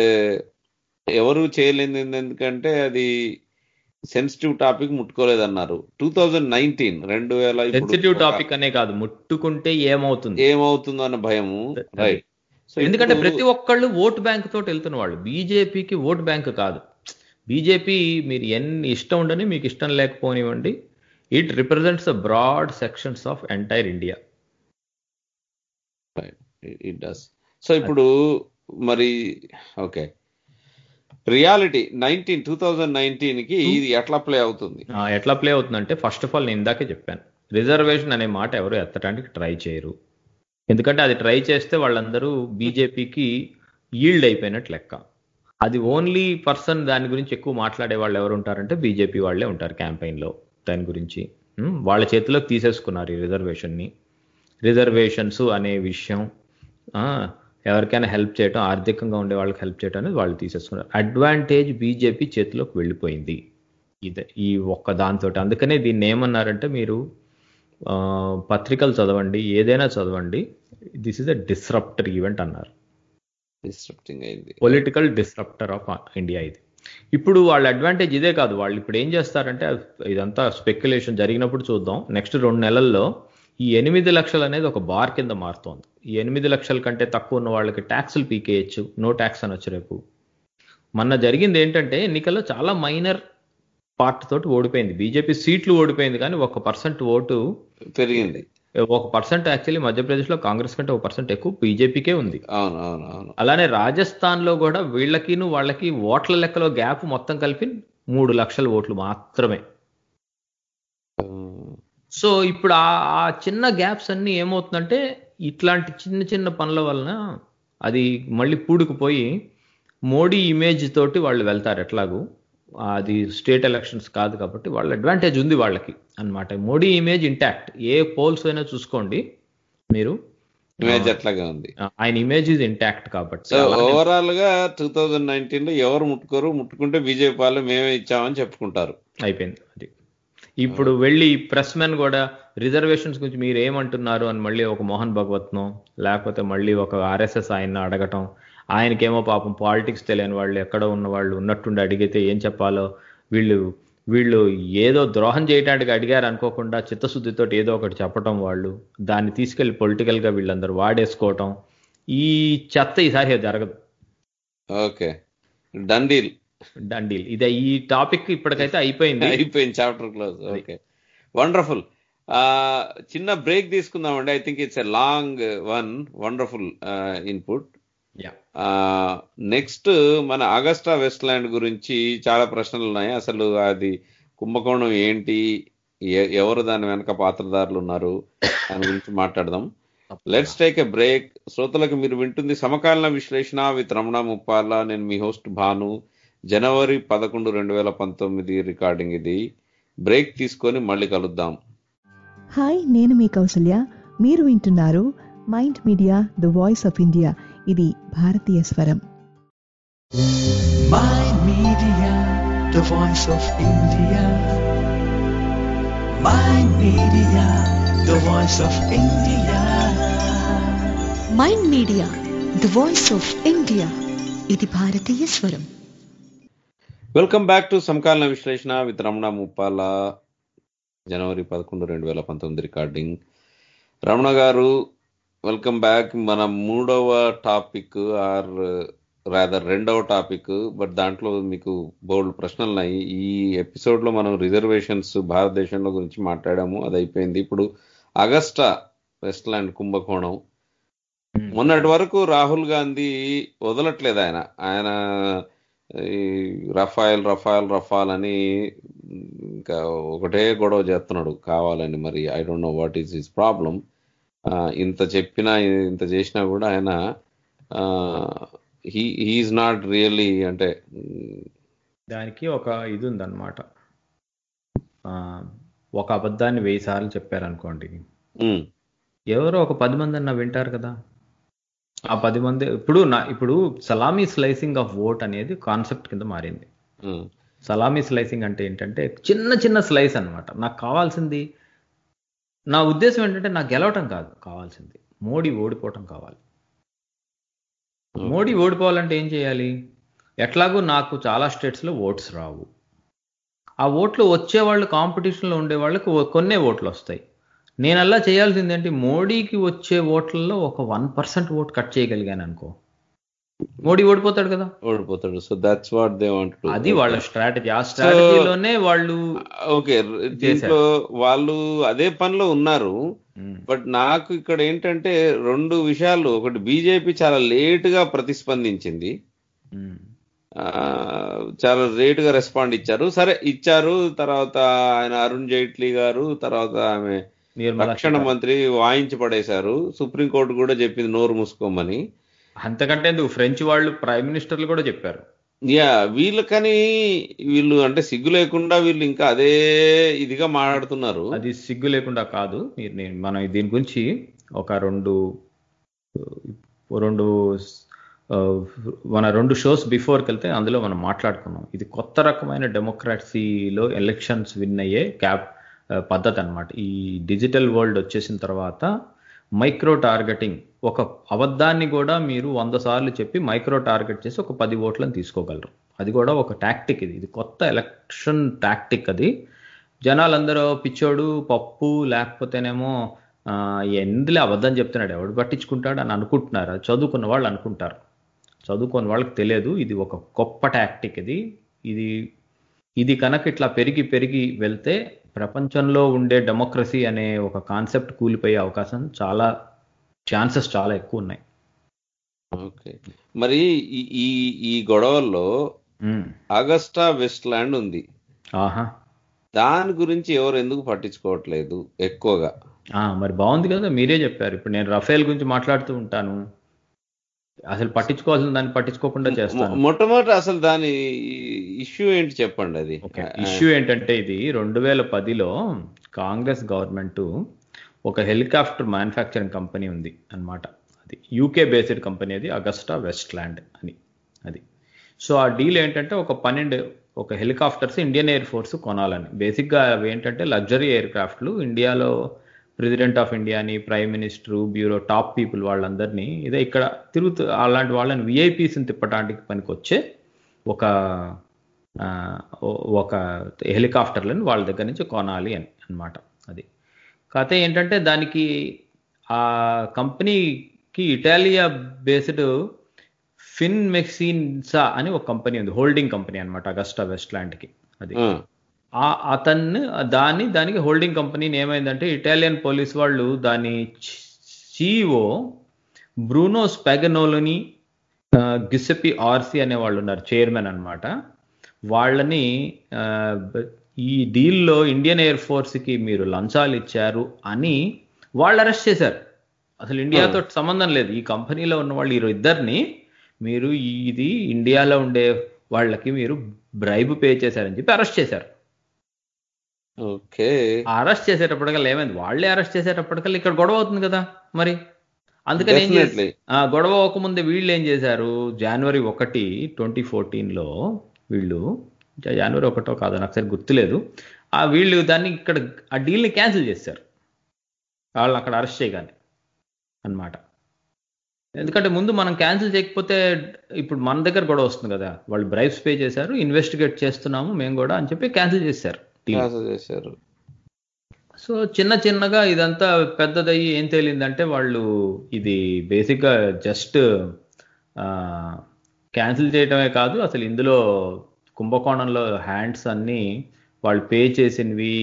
ఎవరు చేయలేదు ఎందుకంటే అది సెన్సిటివ్ టాపిక్ ముట్టుకోలేదన్నారు టూ థౌజండ్ నైన్టీన్ రెండు వేల ఇప్పుడు సెన్సిటివ్ టాపిక్ అనే కాదు ముట్టుకుంటే ఏమవుతుంది ఏమవుతుందో అన్న భయము రైట్ సో ఎందుకంటే ప్రతి ఒక్కళ్ళు ఓట్ బ్యాంక్ తోటి వెళ్తున్న వాళ్ళు బీజేపీకి ఓట్ బ్యాంక్ కాదు బీజేపీ మీరు ఎన్ని ఇష్టం ఉండని మీకు ఇష్టం లేకపోనివ్వండి it represents the broad sections of entire India it does so ఇప్పుడు మరి okay reality nineteen two thousand nineteen కి ఇది ఎట్లా ప్లే అవుతుంది ఎట్లా ప్లే అవుతుందంటే ఫస్ట్ ఆఫ్ ఆల్ నేను ఇందాకే చెప్పాను రిజర్వేషన్ అనే మాట ఎవరు ఎత్తడానికి ట్రై చేయరు ఎందుకంటే అది ట్రై చేస్తే వాళ్ళందరూ బీజేపీకి ఈల్డ్ అయిపోయినట్టు లెక్క అది ఓన్లీ పర్సన్ దాని గురించి ఎక్కువ మాట్లాడే వాళ్ళు ఎవరు ఉంటారంటే బీజేపీ వాళ్ళే ఉంటారు క్యాంపెయిన్లో దాని గురించి ఉమ్, వాళ్ళ చేతిలోకి తీసేసుకున్నారు ఈ రిజర్వేషన్ని రిజర్వేషన్స్ అనే విషయం ఆ, ఎవరికైనా హెల్ప్ చేయటం ఆర్థికంగా ఉండే వాళ్ళకి హెల్ప్ చేయటం అనేది వాళ్ళు తీసేసుకున్నారు అడ్వాంటేజ్ బీజేపీ చేతిలోకి వెళ్ళిపోయింది ఇదే ఈ ఒక్క దాంతో అందుకనే దీన్ని ఏమన్నారంటే మీరు ఆ, పత్రికలు చదవండి ఏదైనా చదవండి this is a disruptor event అన్నారు డిస్ట్రప్టింగ్ అయింది పొలిటికల్ డిస్రప్టర్ ఆఫ్ ఇండియా ఇది ఇప్పుడు వాళ్ళ అడ్వాంటేజ్ ఇదే కాదు వాళ్ళు ఇప్పుడు ఏం చేస్తారంటే ఇదంతా స్పెక్యులేషన్ జరిగినప్పుడు చూద్దాం నెక్స్ట్ రెండు నెలల్లో ఈ ఎనిమిది లక్షలు అనేది ఒక బార్ కింద మారుతోంది ఈ ఎనిమిది లక్షల కంటే తక్కువ ఉన్న వాళ్ళకి ట్యాక్సులు పీకేయచ్చు నో ట్యాక్స్ అనొచ్చు రేపు మొన్న జరిగింది ఏంటంటే ఎన్నికల్లో చాలా మైనర్ పార్ట్ తోటి ఓడిపోయింది బీజేపీ సీట్లు ఓడిపోయింది కానీ ఒక పర్సెంట్ ఓటు పెరిగింది ఒక పర్సెంట్ యాక్చువల్లీ మధ్యప్రదేశ్లో కాంగ్రెస్ కంటే ఒక పర్సెంట్ ఎక్కువ బీజేపీకే ఉంది అవును అవును అవును అలానే రాజస్థాన్ లో కూడా వీళ్ళకిను వాళ్ళకి ఓట్ల లెక్కలో గ్యాప్ మొత్తం కలిపి మూడు లక్షల ఓట్లు మాత్రమే సో ఇప్పుడు ఆ ఆ చిన్న గ్యాప్స్ అన్ని ఏమవుతుందంటే ఇట్లాంటి చిన్న చిన్న పనుల వలన అది మళ్ళీ పూడుకుపోయి మోడీ ఇమేజ్ తోటి వాళ్ళు వెళ్తారు ఎట్లాగూ అది స్టేట్ ఎలక్షన్స్ కాదు కాబట్టి వాళ్ళ అడ్వాంటేజ్ ఉంది వాళ్ళకి అన్నమాట మోడీ ఇమేజ్ ఇంటాక్ట్ ఏ పోల్స్ అయినా చూసుకోండి మీరు ఇమేజ్ అట్లాగే ఉంది ఆ, ఆయన ఇమేజ్ ఇస్ ఇంటాక్ట్ కాబట్టి సో అలానే- ఓవరాల్ గా టూ థౌజండ్ నైన్టీన్ లో ఎవరు ముట్టుకోరు ముట్టుకుంటే బీజేపీ వాళ్ళు మేమే ఇచ్చామని చెప్పుకుంటారు అయిపోయింది అది ఇప్పుడు వెళ్ళి ప్రెస్ మెన్ కూడా రిజర్వేషన్స్ గురించి మీరు ఏమంటున్నారు అని మళ్ళీ ఒక మోహన్ భగవత్నో లేకపోతే మళ్ళీ ఒక ఆర్ఎస్ఎస్ ఆయన అడగటం ఆయనకేమో పాపం పాలిటిక్స్ తెలియని వాళ్ళు ఎక్కడో ఉన్న వాళ్ళు ఉన్నట్టుండి అడిగితే ఏం చెప్పాలో వీళ్ళు వీళ్ళు ఏదో ద్రోహం చేయడానికి అడిగారు అనుకోకుండా చిత్తశుద్ధితో ఏదో ఒకటి చెప్పటం వాళ్ళు దాన్ని తీసుకెళ్లి పొలిటికల్ గా వీళ్ళందరూ వాడేసుకోవటం ఈ చెత్త ఈసారి జరగదు ఓకే డన్ డీల్ డండీల్ ఇది ఈ టాపిక్ ఇప్పటికైతే అయిపోయింది అయిపోయింది చాప్టర్ క్లోజ్ ఓకే వండర్ఫుల్ చిన్న బ్రేక్ తీసుకుందామండి I think it's a long one wonderful input yeah next మన అగస్టా వెస్ట్ ల్యాండ్ గురించి చాలా ప్రశ్నలు ఉన్నాయి అసలు అది కుంభకోణం ఏంటి ఎ- ఎవరు దాని వెనక పాత్రదారులు ఉన్నారు దాని గురించి మాట్లాడదాం లెట్స్ టేక్ ఎ బ్రేక్ శ్రోతలకు మీరు వింటుంది సమకాలీన విశ్లేషణ విత్ రమణ ముప్పాల నేను మీ హోస్ట్ భాను జనవరి పదకొండు రెండు వేల పంతొమ్మిది రికార్డింగ్ ఇది బ్రేక్ తీసుకొని మళ్ళీ కలుద్దాం హాయ్ నేను మీ కౌసల్య మీరు వింటున్నారు Mind Media the voice of India ఇది భారతీయ స్వరం Mind Media, the voice of India. Mind Media, the voice of India. Mind Media the voice of India ఇది భారతీయ స్వరం వెల్కమ్ బ్యాక్ టు సమకాలీన విశ్లేషణ విత్ రమణ ముప్పాల జనవరి పదకొండు రెండు వేల పంతొమ్మిది రికార్డింగ్ రమణ గారు వెల్కమ్ బ్యాక్ మన మూడవ టాపిక్ ఆర్ రాదర్ రెండవ టాపిక్ బట్ దాంట్లో మీకు బోల్డ్ ప్రశ్నలు ఉన్నాయి ఈ ఎపిసోడ్ లో మనం రిజర్వేషన్స్ భారతదేశంలో గురించి మాట్లాడాము అది అయిపోయింది ఇప్పుడు అగస్టా వెస్ట్లాండ్ కుంభకోణం మొన్నటి వరకు రాహుల్ గాంధీ వదలట్లేదు ఆయన ఆయన ఈ రఫాయల్ రఫాయల్ రఫాల్ అని ఇంకా ఒకటే గొడవ చేస్తున్నాడు కావాలని మరి I don't know what is his problem ఇంత చెప్పినా ఇంత చేసినా కూడా ఆయన హీ హీఈస్ నాట్ రియల్లీ అంటే దానికి ఒక ఇది ఉందన్నమాట ఆ, ఒక అబద్ధాన్ని వెయ్యి సార్లు చెప్పారనుకోండి ఉమ్, ఎవరో ఒక పది మంది అన్న వింటారు కదా ఆ పది మంది ఇప్పుడు నా ఇప్పుడు సలామీ స్లైసింగ్ ఆఫ్ ఓట్ అనేది కాన్సెప్ట్ కింద మారింది ఉమ్, సలామీ స్లైసింగ్ అంటే ఏంటంటే చిన్న చిన్న స్లైస్ అన్నమాట నాకు కావాల్సింది నా ఉద్దేశం ఏంటంటే నాకు గెలవటం కాదు కావాల్సింది మోడీ ఓడిపోవటం కావాలి మోడీ ఓడిపోవాలంటే ఏం చేయాలి ఎట్లాగో నాకు చాలా స్టేట్స్లో ఓట్స్ రావు ఆ ఓట్లు వచ్చే వాళ్ళు కాంపిటీషన్లో ఉండే వాళ్ళకి ఓ- కొన్నే ఓట్లు వస్తాయి నేను అలా చేయాల్సింది ఏంటి మోడీకి వచ్చే ఓట్లలో ఒక వన్ పర్సెంట్ ఓట్ కట్ చేయగలిగాను అనుకో మోడీ ఓడిపోతాడు కదా ఓడిపోతాడు so that's what they want అది వాళ్ళ స్ట్రాటజీ ఆ స్ట్రాటజీలోనే వాళ్ళు ఓకే దీంట్లో వాళ్ళు అదే పనిలో ఉన్నారు ఉమ్, బట్ నాకు ఇక్కడ ఏంటంటే రెండు విషయాలు ఒకటి బీజేపీ చాలా లేట్ గా ప్రతిస్పందించింది ఉమ్, ఆ, చాలా లేట్ గా రెస్పాండ్ ఇచ్చారు సరే ఇచ్చారు తర్వాత ఆయన అరుణ్ జైట్లీ గారు తర్వాత ఆమె నిర్మలా రక్షణ మంత్రి వాయించి పడేశారు సుప్రీంకోర్టు కూడా చెప్పింది నోరు మూసుకోమని అంతకంటే ఎందుకు ఫ్రెంచ్ వాళ్ళు ప్రైమ్ మినిస్టర్లు కూడా చెప్పారు యా వీళ్ళకని వీళ్ళు అంటే సిగ్గు లేకుండా వీళ్ళు ఇంకా అదే ఇదిగా మాట్లాడుతున్నారు అది సిగ్గు లేకుండా కాదు మీరు నేను మనం దీని గురించి ఒక రెండు రెండు ఆ, మన రెండు షోస్ బిఫోర్కి వెళ్తే అందులో మనం మాట్లాడుకున్నాం ఇది కొత్త రకమైన డెమోక్రసీలో ఎలక్షన్స్ విన్ అయ్యే క్యాప్ ఆ, పద్ధతి అన్నమాట ఈ డిజిటల్ వరల్డ్ వచ్చేసిన తర్వాత మైక్రో టార్గెటింగ్ ఒక అబద్ధాన్ని కూడా మీరు వంద సార్లు చెప్పి మైక్రో టార్గెట్ చేసి ఒక పది ఓట్లను తీసుకోగలరు అది కూడా ఒక టాక్టిక్ ఇది ఇది కొత్త ఎలక్షన్ టాక్టిక్ అది జనాలందరూ పిచ్చోడు పప్పు లేకపోతేనేమో ఆ, ఎందులే అబద్ధం చెప్తున్నాడు ఎవడు పట్టించుకుంటాడు అని అనుకుంటున్నారు అది చదువుకున్న వాళ్ళు అనుకుంటారు చదువుకున్న వాళ్ళకి తెలియదు ఇది ఒక గొప్ప టాక్టిక్ ఇది ఇది ఇది కనుక ఇట్లా పెరిగి పెరిగి వెళ్తే ప్రపంచంలో ఉండే డెమోక్రసీ అనే ఒక కాన్సెప్ట్ కూలిపోయే అవకాశం చాలా ఛాన్సెస్ చాలా ఎక్కువ ఉన్నాయి ఓకే మరి ఈ ఈ ఈ గొడవల్లో ఉమ్. అగస్టా వెస్ట్ ల్యాండ్ ఉంది ఆహా దాని గురించి ఎవరు ఎందుకు పట్టించుకోవట్లేదు ఎక్కువగా ఆ, మరి బాగుంది కదా మీరే చెప్పారు ఇప్పుడు నేను రఫేల్ గురించి మాట్లాడుతూ ఉంటాను అసలు పట్టించుకోవాల్సిన దాన్ని పట్టించుకోకుండా చేస్తాను మొ- మొట్టమొదటి అసలు దాని ఇష్యూ ఏంటి చెప్పండి అది ఇష్యూ ఏంటంటే ఇది రెండు వేల పదిలో కాంగ్రెస్ గవర్నమెంట్ ఒక హెలికాప్టర్ మ్యానుఫ్యాక్చరింగ్ కంపెనీ ఉంది అన్నమాట అది యూకే బేస్డ్ కంపెనీ అది అగస్టా వెస్ట్ ల్యాండ్ అని అది సో ఆ డీల్ ఏంటంటే ఒక పన్నెండు ఒక హెలికాప్టర్స్ ఇండియన్ ఎయిర్ ఫోర్స్ కొనాలని బేసిక్గా అవి ఏంటంటే లగ్జరీ ఎయిర్ క్రాఫ్ట్లు ఇండియాలో ప్రెసిడెంట్ ఆఫ్ ఇండియాని prime minister bureau top people వాళ్ళందరినీ ఇదే ఇక్కడ తిరుగుతూ అలాంటి వాళ్ళని విఐపీస్ని తిప్పడానికి పనికొచ్చే ఒక ఆ, ఓ- ఒక హెలికాప్టర్లను వాళ్ళ దగ్గర నుంచి కొనాలి అని అన్నమాట అది కాకపోతే ఏంటంటే దానికి ఆ కంపెనీకి ఇటాలియా బేస్డ్ ఫిన్ మెక్సిన్సా అని ఒక కంపెనీ ఉంది హోల్డింగ్ కంపెనీ అనమాట అగస్టా వెస్ట్లాండ్కి అది ఆ, ఆ అతన్ని దాన్ని దానికి హోల్డింగ్ కంపెనీని ఏమైందంటే ఇటాలియన్ పోలీస్ వాళ్ళు దాని CEO Bruno Spagnolini Giuseppe Orsi అనే వాళ్ళు ఉన్నారు చైర్మన్ అన్నమాట వాళ్ళని ఆ, బ- ఈ డీల్లో ఇండియన్ ఎయిర్ ఫోర్స్కి మీరు లంచాలు ఇచ్చారు అని వాళ్ళు అరెస్ట్ చేశారు అసలు ఇండియాతో సంబంధం లేదు ఈ కంపెనీలో ఉన్న వాళ్ళు ఈ ఇద్దరిని మీరు ఇది ఇండియాలో ఉండే వాళ్ళకి మీరు బ్రైబ్ పే చేశారని చెప్పి అరెస్ట్ చేశారు ఓకే అరెస్ట్ చేసేటప్పటికల్లా ఏమైంది వాళ్ళే అరెస్ట్ చేసేటప్పటికల్లా ఇక్కడ గొడవ అవుతుంది కదా మరి అందుకని ఏం చేసి Definitely. ఆ, గొడవ అవ్వకముందే వీళ్ళు ఏం చేశారు జనవరి ఒకటి ట్వంటీ ఫోర్టీన్లో వీళ్ళు జ- జనవరి ఒకటో కాదో నాకు సరి గుర్తులేదు ఆ వీళ్ళు దాన్ని ఇక్కడ ఆ డీల్ని క్యాన్సిల్ చేశారు వాళ్ళని అక్కడ అరెస్ట్ చేయగానే అన్నమాట ఎందుకంటే ముందు మనం క్యాన్సిల్ చేయకపోతే ఇప్పుడు మన దగ్గర గొడవ వస్తుంది కదా వాళ్ళు బ్రైబ్స్ పే చేశారు ఇన్వెస్టిగేట్ చేస్తున్నాము మేము కూడా అని చెప్పి క్యాన్సిల్ చేశారు deal. క్యాన్సిల్ చేశారు సో చిన్న చిన్నగా ఇదంతా పెద్దదయ్యి ఏం తేలిందంటే వాళ్ళు ఇది బేసిక్గా జస్ట్ క్యాన్సిల్ చేయటమే కాదు అసలు ఇందులో కుంభకోణంలో హ్యాండ్స్ అన్నీ వాళ్ళు పే చేసినవి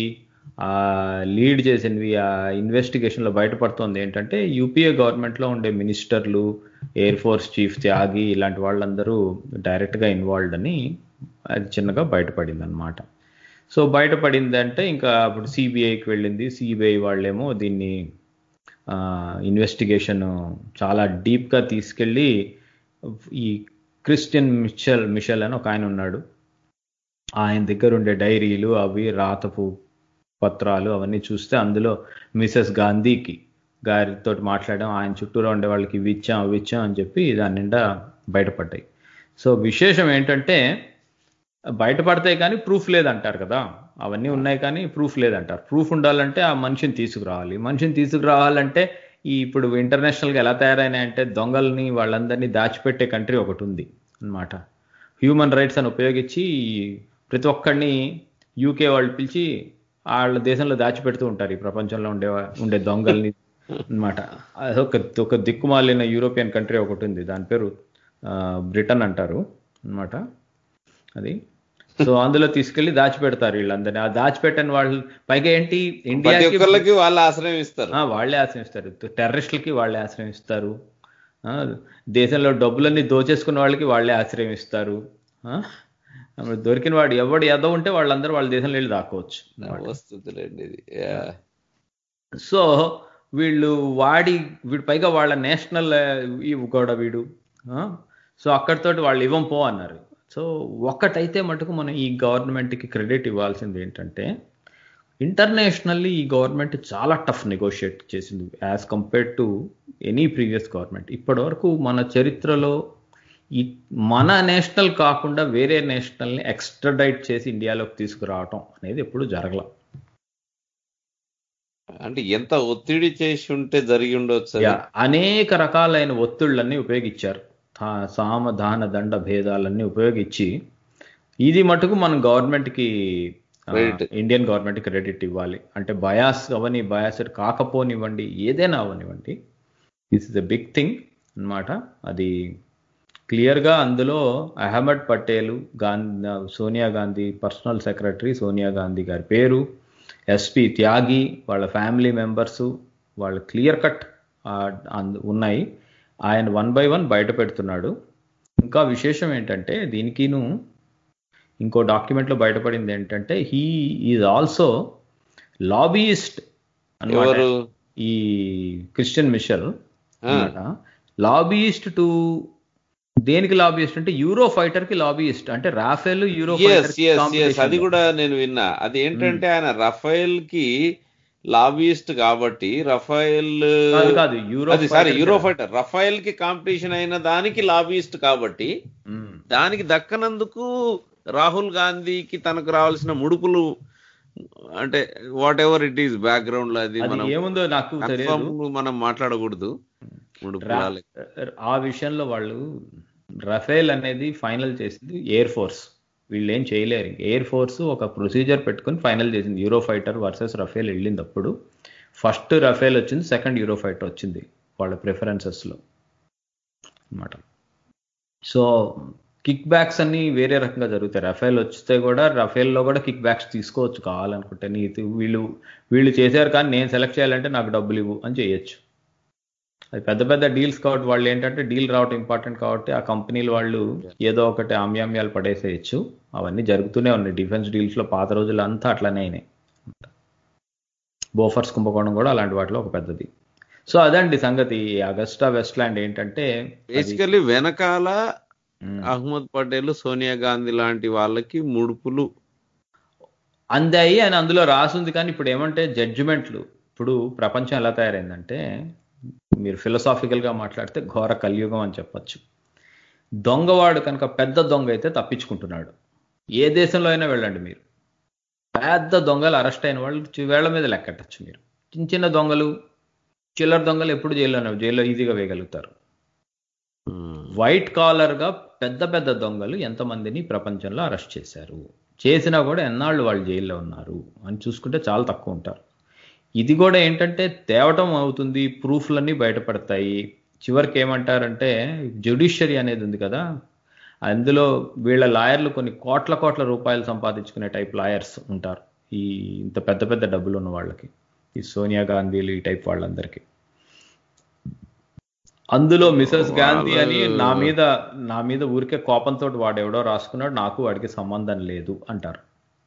లీడ్ చేసినవి ఆ ఇన్వెస్టిగేషన్లో బయటపడుతోంది ఏంటంటే యూపీఏ గవర్నమెంట్లో ఉండే మినిస్టర్లు ఎయిర్ ఫోర్స్ చీఫ్ త్యాగి ఇలాంటి వాళ్ళందరూ డైరెక్ట్గా ఇన్వాల్వ్డ్ అని అది చిన్నగా బయటపడింది అనమాట సో బయటపడింది అంటే ఇంకా అప్పుడు సిబిఐకి వెళ్ళింది సిబిఐ వాళ్ళేమో దీన్ని ఇన్వెస్టిగేషన్ చాలా డీప్గా తీసుకెళ్ళి ఈ క్రిస్టియన్ మిషల్ మిషల్ అని ఒక ఆయన ఉన్నాడు ఆయన దగ్గర ఉండే డైరీలు అవి రాతపు పత్రాలు అవన్నీ చూస్తే అందులో మిసెస్ గాంధీకి గారితో మాట్లాడడం ఆయన చుట్టూరా ఉండే వాళ్ళకి ఇవి ఇచ్చాం అవి ఇచ్చాం అని చెప్పి దాని నిండా బయటపడ్డాయి సో విశేషం ఏంటంటే బయటపడతాయి కానీ ప్రూఫ్ లేదంటారు కదా అవన్నీ ఉన్నాయి కానీ ప్రూఫ్ లేదంటారు ప్రూఫ్ ఉండాలంటే ఆ మనిషిని తీసుకురావాలి మనిషిని తీసుకురావాలంటే ఈ ఇప్పుడు ఇంటర్నేషనల్గా ఎలా తయారైనాయంటే దొంగల్ని వాళ్ళందరినీ దాచిపెట్టే కంట్రీ ఒకటి ఉంది అన్నమాట హ్యూమన్ రైట్స్ అని ఉపయోగించి ప్రతి ఒక్కడిని యూకే వాళ్ళు పిలిచి వాళ్ళ దేశంలో దాచిపెడుతూ ఉంటారు ఈ ప్రపంచంలో ఉండే ఉండే దొంగల్ని అన్నమాట అదొక ఒక దిక్కుమాలిన యూరోపియన్ కంట్రీ ఒకటి ఉంది దాని పేరు బ్రిటన్ అంటారు అన్నమాట అది సో అందులో తీసుకెళ్లి దాచిపెడతారు వీళ్ళందరినీ ఆ దాచిపెట్టని వాళ్ళు పైగా ఏంటి ప్రతి ఇండియాకి ఒక్కళ్ళకి వాళ్ళు ఆశ్రయం ఇస్తారు ఆ, వాళ్ళే ఆశ్రయిస్తారు టెర్రరిస్టులకి వాళ్ళే ఆశ్రయం ఇస్తారు ఆ, దేశంలో డబ్బులన్నీ దోచేసుకున్న వాళ్ళకి వాళ్ళే ఆశ్రయం ఇస్తారు ఆ, మరి దొరికిన వాడు ఎవడు ఎదో ఉంటే వాళ్ళందరూ వాళ్ళ దేశంలో వెళ్ళి దాక్కోవచ్చు వస్తుందిలేండి ఇది Yeah. సో వీళ్ళు వాడి వీడు పైగా వాళ్ళ నేషనల్ ఇవి కూడా వీడు ఆ? సో అక్కడితోటి వాళ్ళు ఇవ్వం పో అన్నారు సో ఒక్కటైతే మటుకు మనం ఈ గవర్నమెంట్కి క్రెడిట్ ఇవ్వాల్సింది ఏంటంటే ఇంటర్నేషనల్లీ ఈ గవర్నమెంట్ చాలా టఫ్ నెగోషియేట్ చేసింది as compared to any previous government ఇప్పటి వరకు మన చరిత్రలో ఈ మన నేషనల్ కాకుండా వేరే నేషనల్ని ఎక్స్ట్రడైట్ చేసి ఇండియాలోకి తీసుకురావటం అనేది ఎప్పుడు జరగల అంటే ఎంత ఒత్తిడి చేసి ఉంటే జరిగి ఉండొచ్చు అది. యా, అనేక రకాలైన ఒత్తిళ్ళన్నీ ఉపయోగించారు తా- సామ దాన దండ భేదాలన్నీ ఉపయోగించి ఇది మటుకు మనం గవర్నమెంట్కి Credit. ఇండియన్ గవర్నమెంట్ క్రెడిట్ ఇవ్వాలి అంటే బయాస్ అవని బయాస్ కాకపోనివ్వండి ఏదైనా అవనివ్వండి this is a big thing అన్నమాట అది క్లియర్గా అందులో అహ్మద్ పటేల్ గాంధీ సోనియా గాంధీ పర్సనల్ సెక్రటరీ సోనియా గాంధీ గారి పేరు ఎస్పి త్యాగి వాళ్ళ ఫ్యామిలీ మెంబర్స్ వాళ్ళ క్లియర్ కట్ ఉన్నాయి ఆయన వన్ బై వన్ బయట పెడుతున్నాడు ఇంకా విశేషం ఏంటంటే దీనికిను ఇంకో డాక్యుమెంట్లో బయటపడింది ఏంటంటే హీ ఈజ్ ఆల్సో లాబీయిస్ట్ అన్నమాట ఎవరు ఈ క్రిస్టియన్ మిషల్ అన్నమాట లాబీయిస్ట్ టు దేనికి లాబీయిస్ట్ అంటే యూరో ఫైటర్ కి లాబీయిస్ట్ అంటే Rafale euro yes yes yes అది కూడా నేను విన్నా అది ఏంటంటే ఆయన రఫైల్ కి లాబీయిస్ట్ కాబట్టి రఫైల్ కాదు కాదు యూరో అది సారీ యూరో ఫైటర్ రఫైల్ కి కాంపిటీషన్ అయిన దానికి లాబీయిస్ట్ కాబట్టి దానికి దక్కనందుకు రాహుల్ గాంధీకి తనకు రావాల్సిన ముడుపులు అంటే whatever it is background లో అది అది మనం ఏముందో నాకు తెలియదు confirm మనం మాట్లాడకూడదు ముడుపులు రా- రాలే. ఆ విషయంలో వాళ్ళు రఫేల్ అనేది ఫైనల్ చేసింది ఎయిర్ ఫోర్స్ వీళ్ళు ఏం చేయలేరు ఎయిర్ ఫోర్స్ ఒక ప్రొసీజర్ పెట్టుకొని ఫైనల్ చేసింది యూరో ఫైటర్ వర్సెస్ రఫేల్ వెళ్ళింది అప్పుడు ఫస్ట్ రఫేల్ వచ్చింది సెకండ్ యూరో ఫైటర్ వచ్చింది వాళ్ళ ప్రిఫరెన్సెస్లో అన్నమాట సో కిక్ బ్యాక్స్ అన్ని వేరే రకంగా జరుగుతాయి రఫేల్ వస్తే కూడా రఫేల్లో కూడా కిక్ బ్యాక్స్ తీసుకోవచ్చు కావాలనుకుంటే నీ వీళ్ళు వీళ్ళు చేశారు కానీ నేను సెలెక్ట్ చేయాలంటే నాకు డబ్బులు ఇవ్వు అని చేయొచ్చు అది పెద్ద పెద్ద డీల్స్ కాబట్టి వాళ్ళు ఏంటంటే డీల్ రావటం ఇంపార్టెంట్ కాబట్టి ఆ కంపెనీలు వాళ్ళు ఏదో ఒకటి ఆమ్యామ్యాలు పడేసేయచ్చు అవన్నీ జరుగుతూనే ఉన్నాయి డిఫెన్స్ డీల్స్ లో పాత రోజులు అంతా అట్లనే అయినాయి బోఫర్స్ కుంభకోణం కూడా అలాంటి వాటిలో ఒక పెద్దది సో అదండి సంగతి ఈ అగస్టా వెస్ట్లాండ్ ఏంటంటే అది- బేసికల్లీ వెనకాల ఉమ్. అహ్మద్ పటేల్ సోనియా గాంధీ లాంటి వాళ్ళకి ముడుపులు అందాయి అని అందులో రాసుంది కానీ ఇప్పుడు ఏమంటే జడ్జిమెంట్లు ఇప్పుడు ప్రపంచం ఎలా తయారైందంటే మీరు ఫిలసాఫికల్ గా మాట్లాడితే ఘోర కలియుగం అని చెప్పొచ్చు దొంగవాడు కనుక పెద్ద దొంగ అయితే తప్పించుకుంటున్నాడు ఏ దేశంలో అయినా వెళ్ళండి మీరు పెద్ద దొంగలు అరెస్ట్ అయిన వాళ్ళు చి- వేళ్ల మీద లెక్కట్టచ్చు మీరు చిన్న చిన్న దొంగలు చిల్లర దొంగలు ఎప్పుడు జైల్లోనే జైల్లో ఈజీగా వేయగలుగుతారు వైట్ కాలర్ గా పెద్ద పెద్ద దొంగలు ఎంతమందిని ప్రపంచంలో అరెస్ట్ చేశారు చేసినా కూడా ఎన్నాళ్ళు వాళ్ళు జైల్లో ఉన్నారు అని చూసుకుంటే చాలా తక్కువ ఉంటారు ఇది కూడా ఏంటంటే తేవటం అవుతుంది ప్రూఫ్లన్నీ బయటపడతాయి చివరికి ఏమంటారంటే జ్యుడిషియరీ అనేది ఉంది కదా అందులో వీళ్ళ లాయర్లు కొన్ని కోట్ల కోట్ల రూపాయలు సంపాదించుకునే టైప్ లాయర్స్ ఉంటారు ఈ ఇంత పెద్ద పెద్ద డబ్బులు ఉన్న వాళ్ళకి ఈ సోనియా గాంధీలు ఈ టైప్ వాళ్ళందరికీ అందులో మిసెస్ గాంధీ అని నా మీద నా మీద ఊరికే కోపంతో వాడు ఎవడో రాసుకున్నాడు నాకు వాడికి సంబంధం లేదు అంటారు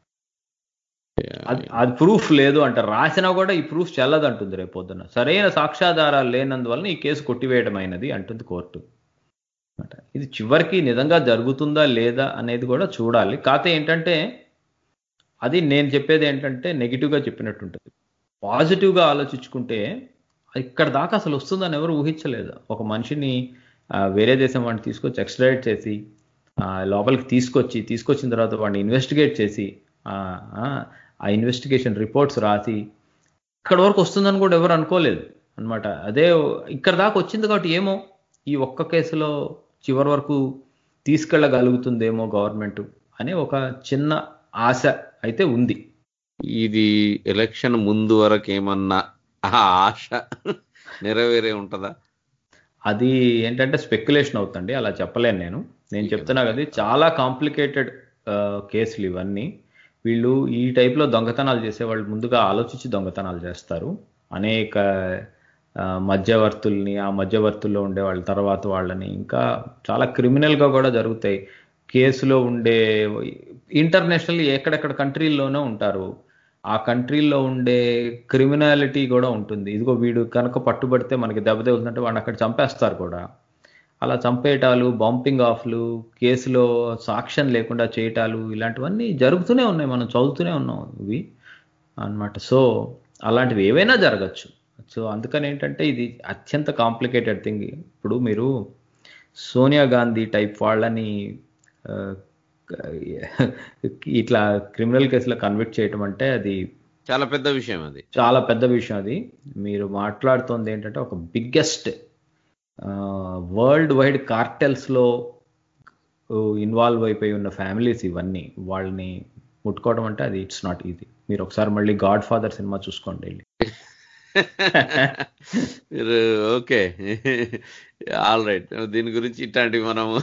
అది అది ప్రూఫ్ లేదు అంటారు రాసినా కూడా ఈ ప్రూఫ్ చెల్లదు అంటుంది రేపు పొద్దున సరైన సాక్ష్యాధారాలు లేనందువలన ఈ కేసు కొట్టివేయడమైనది అంటుంది కోర్టు అన్నమాట. ఇది చివరికి నిజంగా జరుగుతుందా లేదా అనేది కూడా చూడాలి కాకపోతే ఏంటంటే అది నేను చెప్పేది ఏంటంటే నెగిటివ్గా చెప్పినట్టుంటుంది పాజిటివ్గా ఆలోచించుకుంటే ఇక్కడ దాకా అసలు వస్తుందని ఎవరు ఊహించలేదు ఒక మనిషిని ఆ, వేరే దేశం వాడిని తీసుకొచ్చి ఎక్స్ట్రాడేట్ చేసి ఆ, లోపలికి తీసుకొచ్చి తీసుకొచ్చిన తర్వాత వాడిని ఇన్వెస్టిగేట్ చేసి ఆ, ఆ, ఆ ఇన్వెస్టిగేషన్ రిపోర్ట్స్ రాసి ఇక్కడ వరకు వస్తుందని కూడా ఎవరు అనుకోలేదు అన్నమాట అదే ఇక్కడ దాకా వచ్చింది కాబట్టి ఏమో ఈ ఒక్క కేసులో చివరి వరకు తీసుకెళ్ళగలుగుతుందేమో గవర్నమెంట్ అనే ఒక చిన్న ఆశ అయితే ఉంది ఇది ఎలక్షన్ ముందు వరకు ఏమన్నా ఆ ఆశ నెరవేరే ఉంటదా అది ఏంటంటే స్పెక్యులేషన్ అవుతుంది అలా చెప్పలేను నేను నేను చెప్తున్నా కదా ఇది చాలా కాంప్లికేటెడ్ కేసులు ఇవన్నీ వీళ్ళు ఈ టైప్లో దొంగతనాలు చేసే వాళ్ళు ముందుగా ఆలోచించి దొంగతనాలు చేస్తారు అనేక ఆ, మధ్యవర్తుల్ని ఆ మధ్యవర్తుల్లో ఉండే వాళ్ళ తర్వాత వాళ్ళని ఇంకా చాలా క్రిమినల్గా కూడా జరుగుతాయి కేసులో ఉండే ఇంటర్నేషనల్ ఎక్కడెక్కడ కంట్రీల్లోనే ఉంటారు ఆ కంట్రీల్లో ఉండే క్రిమినాలిటీ కూడా ఉంటుంది ఇదిగో వీడు కనుక పట్టుబడితే మనకి దెబ్బ తగులుతుంటే వాడిని అక్కడ చంపేస్తారు కూడా అలా చంపేయటాలు బంపింగ్ ఆఫ్లు కేసులో సాక్ష్యం లేకుండా చేయటాలు ఇలాంటివన్నీ జరుగుతూనే ఉన్నాయి మనం చదువుతూనే ఉన్నాం ఇవి అన్నమాట సో అలాంటివి ఏవైనా జరగచ్చు సో అందుకని ఏంటంటే ఇది అత్యంత కాంప్లికేటెడ్ థింగ్ ఇప్పుడు మీరు సోనియా గాంధీ టైప్ వాళ్ళని ఆ, ఇట్లా క్రిమినల్ కేసులో కన్విక్ట్ చేయటం అంటే అది చాలా పెద్ద విషయం అది చాలా పెద్ద విషయం అది మీరు మాట్లాడుతోంది ఏంటంటే ఒక బిగ్గెస్ట్ వరల్డ్ వైడ్ కార్టెల్స్లో ఇన్వాల్వ్ అయిపోయి ఉన్న ఫ్యామిలీస్ ఇవన్నీ వాళ్ళని ముట్టుకోవడం అంటే అది ఇట్స్ నాట్ ఈజీ మీరు ఒకసారి మళ్ళీ గాడ్ ఫాదర్ సినిమా చూసుకోండి వెళ్ళి మీరు ఓకే ఆల్ రైట్ దీని గురించి ఇట్లాంటివి మనము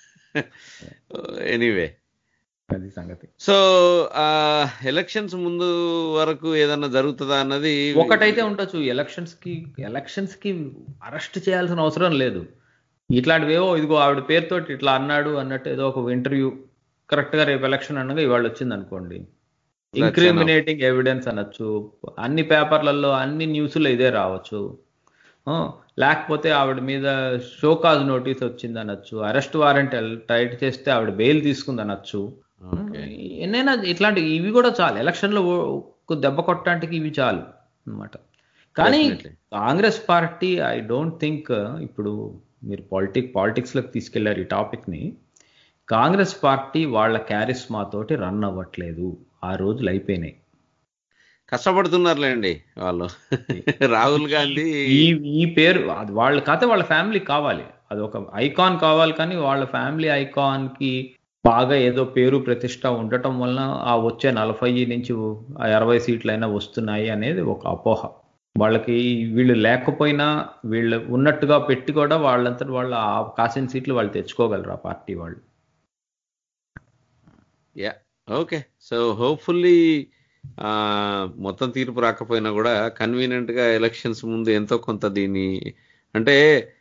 ఎనీవే అది సంగతి సో ఎలక్షన్స్ ముందు వరకు ఏదన్నా జరుగుతుందా అన్నది ఒకటైతే ఉండొచ్చు ఎలక్షన్స్ కి ఎలక్షన్స్ కి అరెస్ట్ చేయాల్సిన అవసరం లేదు ఇట్లాంటివేవో ఇదిగో ఆవిడ పేరుతోటి ఇట్లా అన్నాడు అన్నట్టు ఏదో ఒక ఇంటర్వ్యూ కరెక్ట్ గా రేపు ఎలక్షన్ అనగా ఇవాళ వచ్చింది అనుకోండి ఇంక్రిమినేటింగ్ ఎవిడెన్స్ అనొచ్చు అన్ని పేపర్లలో అన్ని న్యూస్లో ఇదే రావచ్చు ఆ, లేకపోతే ఆవిడ మీద షోకాజ్ నోటీస్ వచ్చింది అనొచ్చు అరెస్ట్ వారెంట్ టైట్ చేస్తే ఆవిడ బెయిల్ తీసుకుంది అనొచ్చు ఎన్నైనా ఇట్లాంటి ఇవి కూడా చాలు ఎలక్షన్లో ఓ- దెబ్బ కొట్టడానికి ఇవి చాలు అన్నమాట కానీ Definitely. Congress party I don't think ఇప్పుడు మీరు పాలిటిక్ పాలిటిక్స్లోకి తీసుకెళ్లారు ఈ టాపిక్ని కాంగ్రెస్ పార్టీ వాళ్ళ క్యారిస్మా తోటి రన్ అవ్వట్లేదు ఆ రోజులు అయిపోయినాయి కష్టపడుతున్నారులేండి వాళ్ళు రాహుల్ గాంధీ ఈ ఈ పేరు అది వాళ్ళ కథ వాళ్ళ ఫ్యామిలీ కావాలి అది ఒక ఐకాన్ కావాలి కానీ వాళ్ళ ఫ్యామిలీ ఐకాన్ కి బాగా ఏదో పేరు ప్రతిష్ట ఉండటం వలన ఆ వచ్చే నలభై నుంచి ఆ అరవై సీట్లైనా వస్తున్నాయి అనేది ఒక అపోహ వాళ్ళకి వీళ్ళు లేకపోయినా వీళ్ళు ఉన్నట్టుగా పెట్టి కూడా వాళ్ళంతా వాళ్ళ ఆ కాసిన సీట్లు వాళ్ళు తెచ్చుకోగలరు ఆ పార్టీ వాళ్ళు యా ఓకే సో హోప్ఫుల్లీ మొత్తం తీర్పు రాకపోయినా కూడా కన్వీనియంట్ గా ఎలక్షన్స్ ముందు ఎంతో కొంత దీన్ని అంటే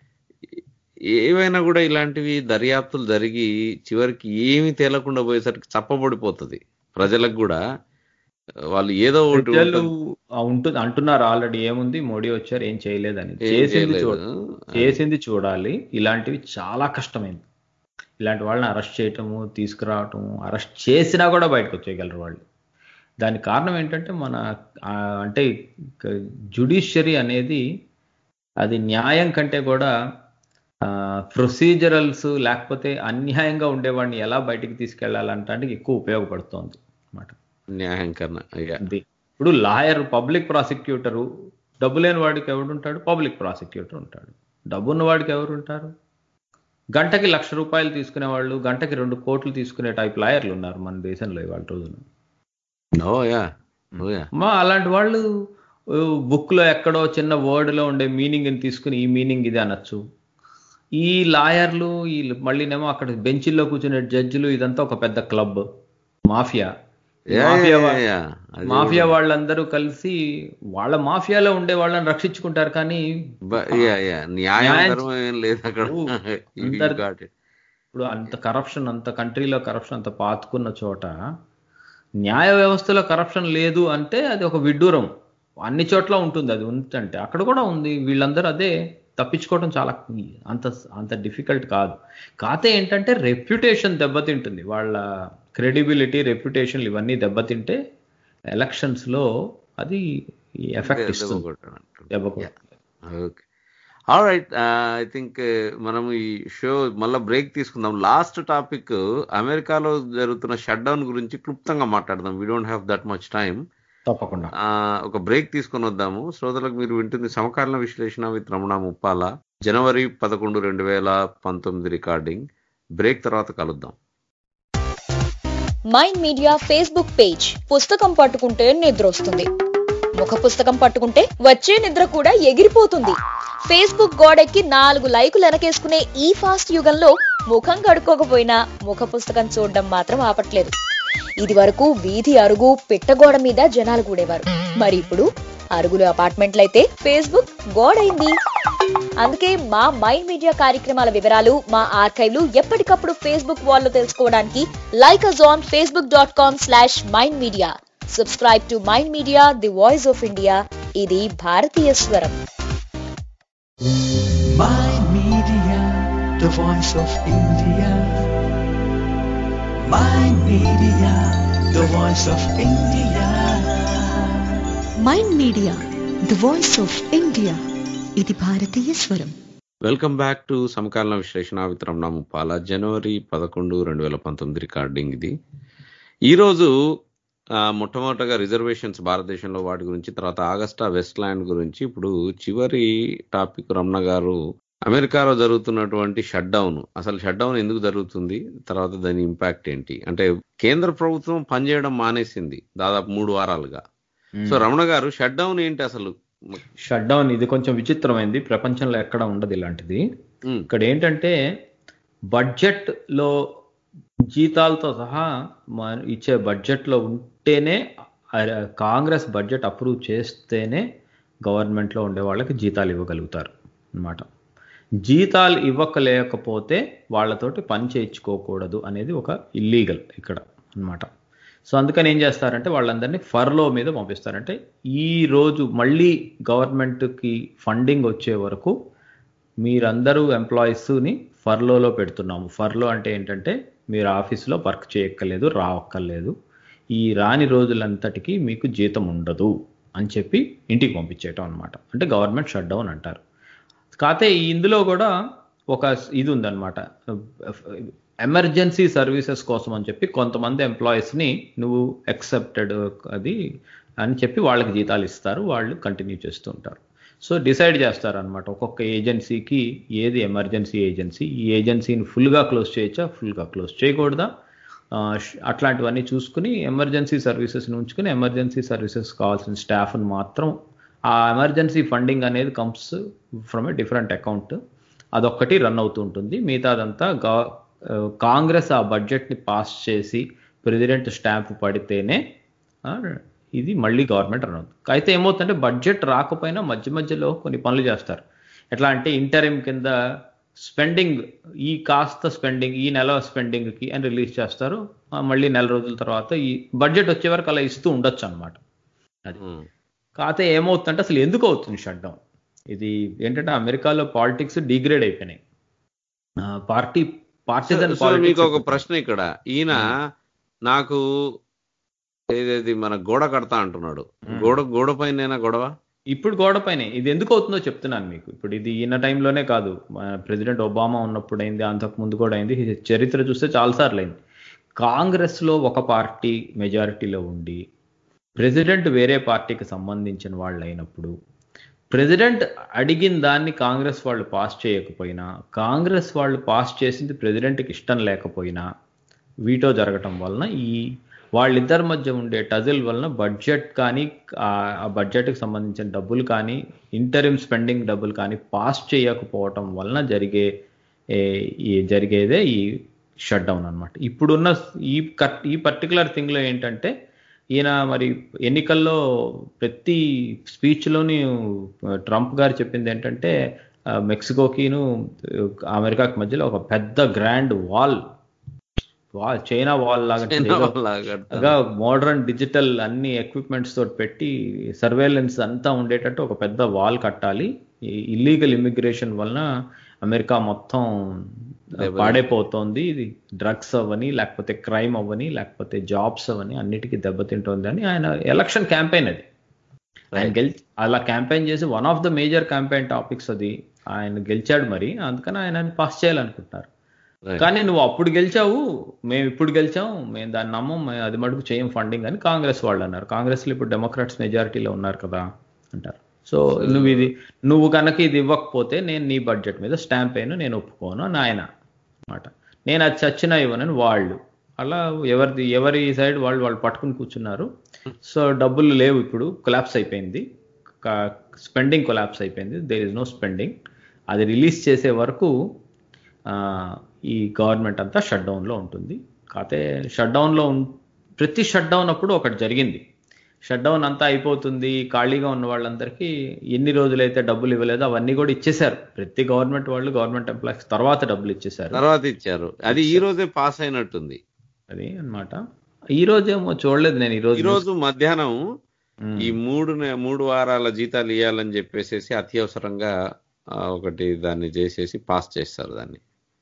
ఏవైనా కూడా ఇలాంటివి దర్యాప్తులు జరిగి చివరికి ఏమీ తేలకుండా పోయేసరికి చప్పబడిపోతుంది ప్రజలకు కూడా వాళ్ళు ఏదో ఒకటి ప్రజలు ఉంటుంది. ఆ ఉంటుంది అంటున్నారు ఆల్రెడీ ఏముంది మోడీ వచ్చారు ఏం చేయలేదని ఏం చేసింది చేయలేదు. చూడ చేసింది చూడాలి ఇలాంటివి చాలా కష్టమైంది ఇలాంటి వాళ్ళని అరెస్ట్ చేయటము తీసుకురావటము అరెస్ట్ చేసినా కూడా బయటకు వచ్చేయగలరు వాళ్ళు దానికి కారణం ఏంటంటే మన ఆ, అంటే జుడిషియరీ అనేది అది న్యాయం కంటే కూడా ప్రొసీజరల్స్ లేకపోతే అన్యాయంగా ఉండేవాడిని ఎలా బయటికి తీసుకెళ్లాలంటే ఎక్కువ ఉపయోగపడుతోంది అన్నమాట న్యాయం కన్నా అయ్యా అది ఇప్పుడు లాయర్ పబ్లిక్ ప్రాసిక్యూటరు డబ్బు లేని వాడికి ఎవడు ఉంటాడు పబ్లిక్ ప్రాసిక్యూటర్ ఉంటాడు డబ్బు ఉన్న వాడికి ఎవరు ఉంటారు గంటకి లక్ష రూపాయలు తీసుకునే వాళ్ళు గంటకి రెండు కోట్లు తీసుకునే టైప్ లాయర్లు ఉన్నారు మన దేశంలో ఇవాళ రోజున ఓ యా ఓ యా మా అలాంటి వాళ్ళు బుక్ లో ఎక్కడో చిన్న word లో ఉండే మీనింగ్ ని తీసుకుని ఈ మీనింగ్ ఇది అనొచ్చు ఈ లాయర్లు ఈ మళ్ళీనేమో అక్కడ బెంచిల్లో కూర్చునే జడ్జిలు ఇదంతా ఒక పెద్ద club mafia yeah, mafia yeah, వా- యా. అది మాఫియా వాళ్ళందరూ కలిసి వాళ్ళ మాఫియాలో ఉండే వాళ్ళని రక్షించుకుంటారు కానీ బ- యా, యా. న్యాయం న్యాయం- ధర్మం ఏం లేదు అక్కడ ఓ, You అందరు- got it. ఇప్పుడు అంత కరప్షన్ అంత కంట్రీలో కరప్షన్ అంత పాతుకున్న చోట న్యాయ వ్యవస్థలో కరప్షన్ లేదు అంటే అది ఒక విడ్డూరం అన్ని చోట్ల ఉంటుంది అది ఉందంటే అక్కడ కూడా ఉంది వీళ్ళందరూ అదే తప్పించుకోవడం చాలా అంత అంత డిఫికల్ట్ కాదు కాతే ఏంటంటే రెప్యుటేషన్ దెబ్బతింటుంది వాళ్ళ క్రెడిబిలిటీ రెప్యుటేషన్ ఇవన్నీ దెబ్బతింటే ఎలక్షన్స్ లో అది ఎఫెక్ట్ దెబ్బ ఇస్తుంది కొట్టడం అంటుంది. దెబ్బ కొడుతుంది. Okay all right I think మనం ఈ షో మళ్ళీ బ్రేక్ తీసుకుందాం లాస్ట్ టాపిక్ అమెరికాలో జరుగుతున్న షట్ డౌన్ గురించి క్లుప్తంగా మాట్లాడదాం we don't have that much time తప్పకుండా ఒక బ్రేక్ తీసుకొని వద్దాము శ్రోతలకు మీరు వింటుంది సమకాలీన విశ్లేషణ విత్ రమణ ముప్పాల జనవరి పదకొండు రెండు వేల పంతొమ్మిది రికార్డింగ్ బ్రేక్ తర్వాత కలుద్దాం మైండ్ మీడియా ఫేస్బుక్ పేజ్ పుస్తకం పట్టుకుంటే నిద్ర వస్తుంది ముఖ పుస్తకం పట్టుకుంటే వచ్చే నిద్ర కూడా ఎగిరిపోతుంది ఫేస్బుక్ గోడెక్కి నాలుగు లైకులు వెనకేసుకునే ఈ ఫాస్ట్ యుగంలో ముఖం కడుక్కోకపోయినా ముఖ పుస్తకం చూడడం మాత్రం ఆపట్లేదు ఇది వరకు వీధి అరుగు పిట్టగోడ మీద జనాలు కూడేవారు మరి ఇప్పుడు అరుగులు అపార్ట్మెంట్లయితే ఫేస్బుక్ గోడైంది అందుకే మా మైండ్ మీడియా కార్యక్రమాల వివరాలు మా ఆర్కైవ్లు ఎప్పటికప్పుడు ఫేస్బుక్ వాల్లో తెలుసుకోవడానికి like us on Facebook dot com slash Mind Media subscribe to Mind Media the voice of India ఇది భారతీయ స్వరం Mind Media, the voice of India. Mind Media, the voice of India. Mind Media the voice of India ఇది భారతీయ స్వరం welcome back to సమకాలీన విశ్లేషణ with Ramana Muppala జనవరి పదకొండు రెండు వేల పంతొమ్మిది రికార్డింగ్ ఇది ఈరోజు ఆ, మొట్టమొదటగా రిజర్వేషన్స్ భారతదేశంలో వాటి గురించి తర్వాత ఆగస్టా వెస్ట్ ల్యాండ్ గురించి ఇప్పుడు చివరి టాపిక్ రమణ గారు అమెరికాలో జరుగుతున్నటువంటి షట్ డౌన్ అసలు షట్ డౌన్ ఎందుకు జరుగుతుంది తర్వాత దాని ఇంపాక్ట్ ఏంటి అంటే కేంద్ర ప్రభుత్వం పనిచేయడం మానేసింది దాదాపు మూడు వారాలుగా సో రమణ గారు షట్ డౌన్ ఏంటి అసలు షట్ డౌన్ ఇది కొంచెం విచిత్రమైంది ప్రపంచంలో ఎక్కడ ఉండదు ఇలాంటిది ఉమ్, ఇక్కడ ఏంటంటే బడ్జెట్ లో జీతాలతో సహా మన ఇచ్చే బడ్జెట్ లో ఉంటేనే ఆ- కాంగ్రెస్ బడ్జెట్ అప్రూవ్ చేస్తేనే గవర్నమెంట్ లో ఉండే వాళ్ళకి జీతాలు ఇవ్వగలుగుతారు అన్నమాట జీతాలు ఇవ్వకలేకపోతే వాళ్ళతోటి పని చేయించుకోకూడదు అనేది ఒక ఇల్లీగల్ ఇక్కడ అన్నమాట సో అందుకని ఏం చేస్తారంటే వాళ్ళందరినీ ఫర్లో మీద పంపిస్తారంటే ఈ రోజు మళ్ళీ గవర్నమెంట్కి ఫండింగ్ వచ్చే వరకు మీరందరూ ఎంప్లాయీస్ని ఫర్లోలో పెడుతున్నాము ఫర్లో అంటే ఏంటంటే మీరు ఆఫీస్లో వర్క్ చేయక్కర్లేదు రావక్కర్లేదు ఈ రాని రోజులంతటికీ మీకు జీతం ఉండదు అని చెప్పి ఇంటికి పంపించేయటం అనమాట అంటే గవర్నమెంట్ షట్ డౌన్ అంటారు కాకపోతే ఈ ఇందులో కూడా ఒక ఇది ఉందన్నమాట ఎమర్జెన్సీ సర్వీసెస్ కోసం అని చెప్పి కొంతమంది ఎంప్లాయీస్ని నువ్వు ఎక్సెప్టెడ్ అది అని చెప్పి వాళ్ళకి జీతాలు ఇస్తారు వాళ్ళు కంటిన్యూ చేస్తూ ఉంటారు సో డిసైడ్ చేస్తారనమాట ఒక్కొక్క ఏజెన్సీకి ఏది ఎమర్జెన్సీ ఏజెన్సీ ఈ ఏజెన్సీని ఫుల్గా క్లోజ్ చేయొచ్చా ఫుల్గా క్లోజ్ చేయకూడదా ఆ, ష్- అట్లాంటివన్నీ చూసుకుని ఎమర్జెన్సీ సర్వీసెస్ని ఉంచుకుని ఎమర్జెన్సీ సర్వీసెస్ కావాల్సిన స్టాఫ్ని మాత్రం ఆ ఎమర్జెన్సీ ఫండింగ్ అనేది comes from a different account అదొక్కటి రన్ అవుతూ ఉంటుంది మిగతాదంతా గా ఆ, కాంగ్రెస్ ఆ బడ్జెట్ని పాస్ చేసి ప్రెసిడెంట్ స్టాంప్ పడితేనే ఆ, ఇది మళ్ళీ గవర్నమెంట్ రన్ అవుతుంది అయితే ఏమవుతుందంటే బడ్జెట్ రాకపోయినా మధ్య మధ్యలో కొన్ని పనులు చేస్తారు ఎట్లా అంటే ఇంటరిమ్ కింద స్పెండింగ్ ఈ కాస్త స్పెండింగ్ ఈ నెల స్పెండింగ్కి అని రిలీజ్ చేస్తారు ఆ, మళ్ళీ నెల రోజుల తర్వాత ఈ బడ్జెట్ వచ్చే వరకు అలా ఇస్తూ ఉండొచ్చు అనమాట ఉమ్. కాకపోతే ఏమవుతుందంటే అసలు ఎందుకు అవుతుంది షట్ డౌన్ ఇది ఏంటంటే అమెరికాలో పాలిటిక్స్ డిగ్రేడ్ అయిపోయినాయి ఆ, పార్టీ పార్టిజన్ సో మీకు ఒక ప్రశ్న ఇక్కడ ఈయన నాకు ఏదేది మన గోడ కడతా అంటున్నాడు గోడ గోడ పైన గొడవ ఇప్పుడు గోడ పైనే ఇది ఎందుకు అవుతుందో చెప్తున్నాను మీకు ఇప్పుడు ఇది ఈయన టైంలోనే కాదు ప్రెసిడెంట్ ఒబామా ఉన్నప్పుడు అయింది అంతకు ముందు కూడా అయింది ఇది చరిత్ర చూస్తే చాలాసార్లు అయింది కాంగ్రెస్ లో ఒక పార్టీ మెజారిటీలో ఉండి ప్రెసిడెంట్ వేరే పార్టీకి సంబంధించిన వాళ్ళు అయినప్పుడు ప్రెసిడెంట్ అడిగిన దాన్ని కాంగ్రెస్ వాళ్ళు పాస్ చేయకపోయినా కాంగ్రెస్ వాళ్ళు పాస్ చేసింది ప్రెసిడెంట్కి ఇష్టం లేకపోయినా వీటో జరగటం వలన ఈ వాళ్ళిద్దరి మధ్య ఉండే టజిల్ వలన బడ్జెట్ కానీ ఆ ఆ బడ్జెట్కి సంబంధించిన డబ్బులు కానీ ఇంటరిమ్ స్పెండింగ్ డబ్బులు కానీ పాస్ చేయకపోవటం వలన జరిగే ఏ- ఈ జరిగేదే ఈ షట్ డౌన్ అనమాట ఇప్పుడున్న ఈ కట్ ఈ పర్టికులర్ థింగ్లో ఏంటంటే ఈయన మరి ఎన్నికల్లో ప్రతి స్పీచ్లోని ట్రంప్ గారు చెప్పింది ఏంటంటే ఆ, మెక్సికోకిను ఆ, అమెరికాకి మధ్యలో ఒక పెద్ద grand wall wall China wall లాగా ఏదో మోడర్న్ డిజిటల్ అన్ని ఎక్విప్మెంట్స్ తోటి పెట్టి సర్వేలెన్స్ అంతా ఉండేటట్టు ఒక పెద్ద వాల్ కట్టాలి ఈ ఇల్లీగల్ ఇమిగ్రేషన్ వలన అమెరికా మొత్తం పాడైపోతోంది ఇది డ్రగ్స్ అవ్వని లేకపోతే క్రైమ్ అవ్వని లేకపోతే జాబ్స్ అవ్వని అన్నిటికీ దెబ్బతింటోంది అని ఆయన ఎలక్షన్ క్యాంపెయిన్ అది ఆయన గెలిచి అలా క్యాంపెయిన్ చేసి one of the major campaign topics అది ఆయన గెలిచాడు మరి అందుకని ఆయన పాస్ చేయాలనుకుంటున్నారు కానీ నువ్వు అప్పుడు గెలిచావు మేము ఇప్పుడు గెలిచాం మేము దాన్ని నమ్మం మేము అది మటుకు చేయం ఫండింగ్ అని కాంగ్రెస్ వాళ్ళు అన్నారు కాంగ్రెస్లో ఇప్పుడు డెమోక్రాట్స్ మెజారిటీలో ఉన్నారు కదా అంటారు సో నువ్వు ఇది నువ్వు కనుక ఇది ఇవ్వకపోతే నేను నీ బడ్జెట్ మీద స్టాంప్ అయినా నేను ఒప్పుకోను అని ఆయన అన్నమాట నేను అది చచ్చినా ఇవ్వనని వాళ్ళు అలా ఎవరిది ఎవరి సైడ్ వాళ్ళు వాళ్ళు పట్టుకుని కూర్చున్నారు సో డబ్బులు లేవు ఇప్పుడు కొలాప్స్ అయిపోయింది స్పెండింగ్ కొలాప్స్ అయిపోయింది దేర్ ఇస్ నో స్పెండింగ్ అది రిలీజ్ చేసే వరకు ఆ, ఈ గవర్నమెంట్ అంతా షట్ డౌన్లో ఉంటుంది కాకపోతే షట్ డౌన్లో ప్రతి షట్ డౌన్ అప్పుడు ఒకటి జరిగింది షట్ డౌన్ అంతా అయిపోతుంది ఖాళీగా ఉన్న వాళ్ళందరికీ ఎన్ని రోజులైతే డబ్బులు ఇవ్వలేదో అవన్నీ కూడా ఇచ్చేశారు ప్రతి గవర్నమెంట్ వాళ్ళు గవర్నమెంట్ ఎంప్లాయీస్ తర్వాత డబ్బులు ఇచ్చేశారు తర్వాత ఇచ్చారు అది ఈ రోజే పాస్ అయినట్టుంది అది అన్నమాట ఈ రోజేమో చూడలేదు నేను ఈ రోజు ఈ రోజు మధ్యాహ్నం మ్మ్. ఈ మూడు నె- మూడు వారాల జీతాలు ఇవ్వాలని చెప్పేసి అత్యవసరంగా ఆ, ఒకటి దాన్ని చేసేసి పాస్ చేస్తారు దాన్ని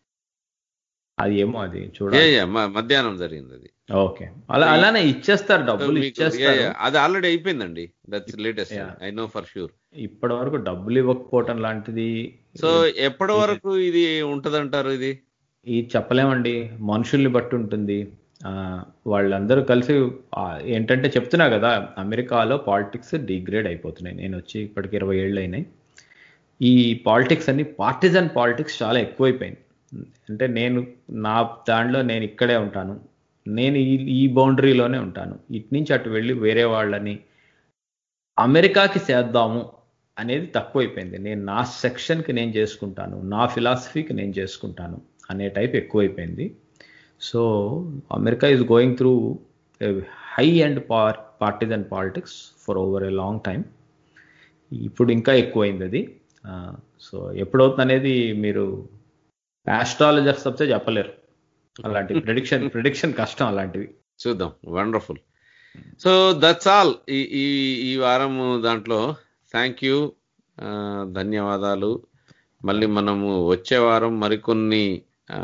అది ఏమో అది ఏ, చూడాలి ఏ, మ- మధ్యాహ్నం జరిగింది అది ఓకే అలా అలానే ఇచ్చేస్తారు డబ్బులు మీకు- ఇచ్చేస్తారు ఏ, ఏ, అది ఆల్రెడీ అయిపోయిందండి that's latest Yeah. I know for sure ఇప్పటి వరకు డబ్బులు ఇవ్వకపోవటం లాంటిది సో ఎప్పటి వరకు ఇది ఉంటదంటారు ఇది ఇది చెప్పలేమండి మనుషుల్ని బట్టి ఉంటుంది ఆ, వాళ్ళందరూ కలిసి ఆ, ఏంటంటే చెప్తున్నా కదా అమెరికాలో పాలిటిక్స్ డిగ్రేడ్ అయిపోతున్నాయి నేను వచ్చి ఇప్పటికి ఇరవై ఏళ్ళు అయినాయి ఈ పాలిటిక్స్ అన్ని పార్టిజన్ పాలిటిక్స్ చాలా ఎక్కువైపోయింది అంటే నేను నా దాంట్లో నేను ఇక్కడే ఉంటాను నేను ఈ ఈ బౌండరీలోనే ఉంటాను ఇటు నుంచి అటు వెళ్ళి వేరే వాళ్ళని అమెరికాకి చేద్దాము అనేది తక్కువైపోయింది నేను నా సెక్షన్కి నేను చేసుకుంటాను నా ఫిలాసఫీకి నేను చేసుకుంటాను అనే టైప్ ఎక్కువైపోయింది so America is going through high and par partisan politics for over a long time ఇప్పుడు ఇంకా ఎక్కువైంది అది సో ఎప్పుడవుతుంది అనేది మీరు ఆస్ట్రాలజర్స్ తప్పితే చెప్పలేరు అలాంటి ప్రిడిక్షన్ ప్రిడిక్షన్ కష్టం అలాంటివి చూద్దాం వండర్ఫుల్ సో దట్స్ ఆల్ ఈ ఈ ఈ వారం దాంట్లో థ్యాంక్ యూ ధన్యవాదాలు మళ్ళీ మనము వచ్చే వారం మరికొన్ని ఆ,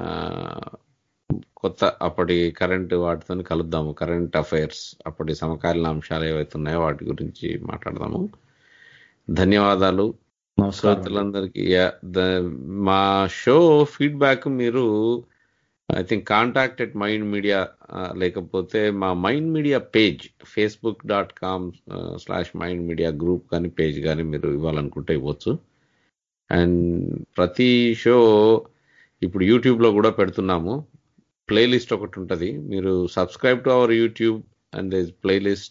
కొత్త అప్పటి కరెంట్ వాటితో కలుద్దాము కరెంట్ అఫైర్స్ అప్పటి సమకాలీన అంశాలు ఏవైతే ఉన్నాయో వాటి గురించి మాట్లాడదాము ధన్యవాదాలు నమస్కారం శ్రోతలందరికీ యా, ద- మా షో ఫీడ్బ్యాక్ మీరు I think contact at Mind Media లేకపోతే మా Mind Media page Facebook dot com slash Mind Media group కానీ పేజ్ కానీ మీరు ఇవ్వాలనుకుంటే ఇవ్వచ్చు అండ్ ప్రతి షో ఇప్పుడు యూట్యూబ్లో కూడా పెడుతున్నాము ప్లేలిస్ట్ ఒకటి ఉంటుంది మీరు subscribe to our YouTube and this playlist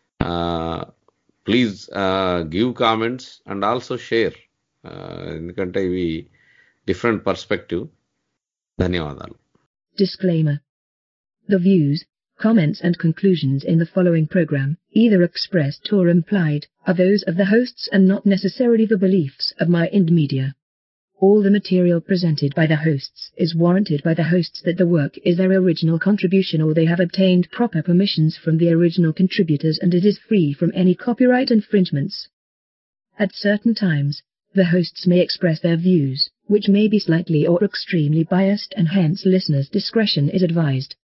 please give comments and also share ఎందుకంటే ఇవి డిఫరెంట్ పర్స్పెక్టివ్ ధన్యవాదాలు Disclaimer. The views, comments and conclusions in the following program, either expressed or implied, are those of the hosts and not necessarily the beliefs of my Ind Media. All the material presented by the hosts is warranted by the hosts that the work is their original contribution or they have obtained proper permissions from the original contributors and it is free from any copyright infringements. At certain times, the hosts may express their views, which may be slightly or extremely biased and hence listeners' discretion is advised.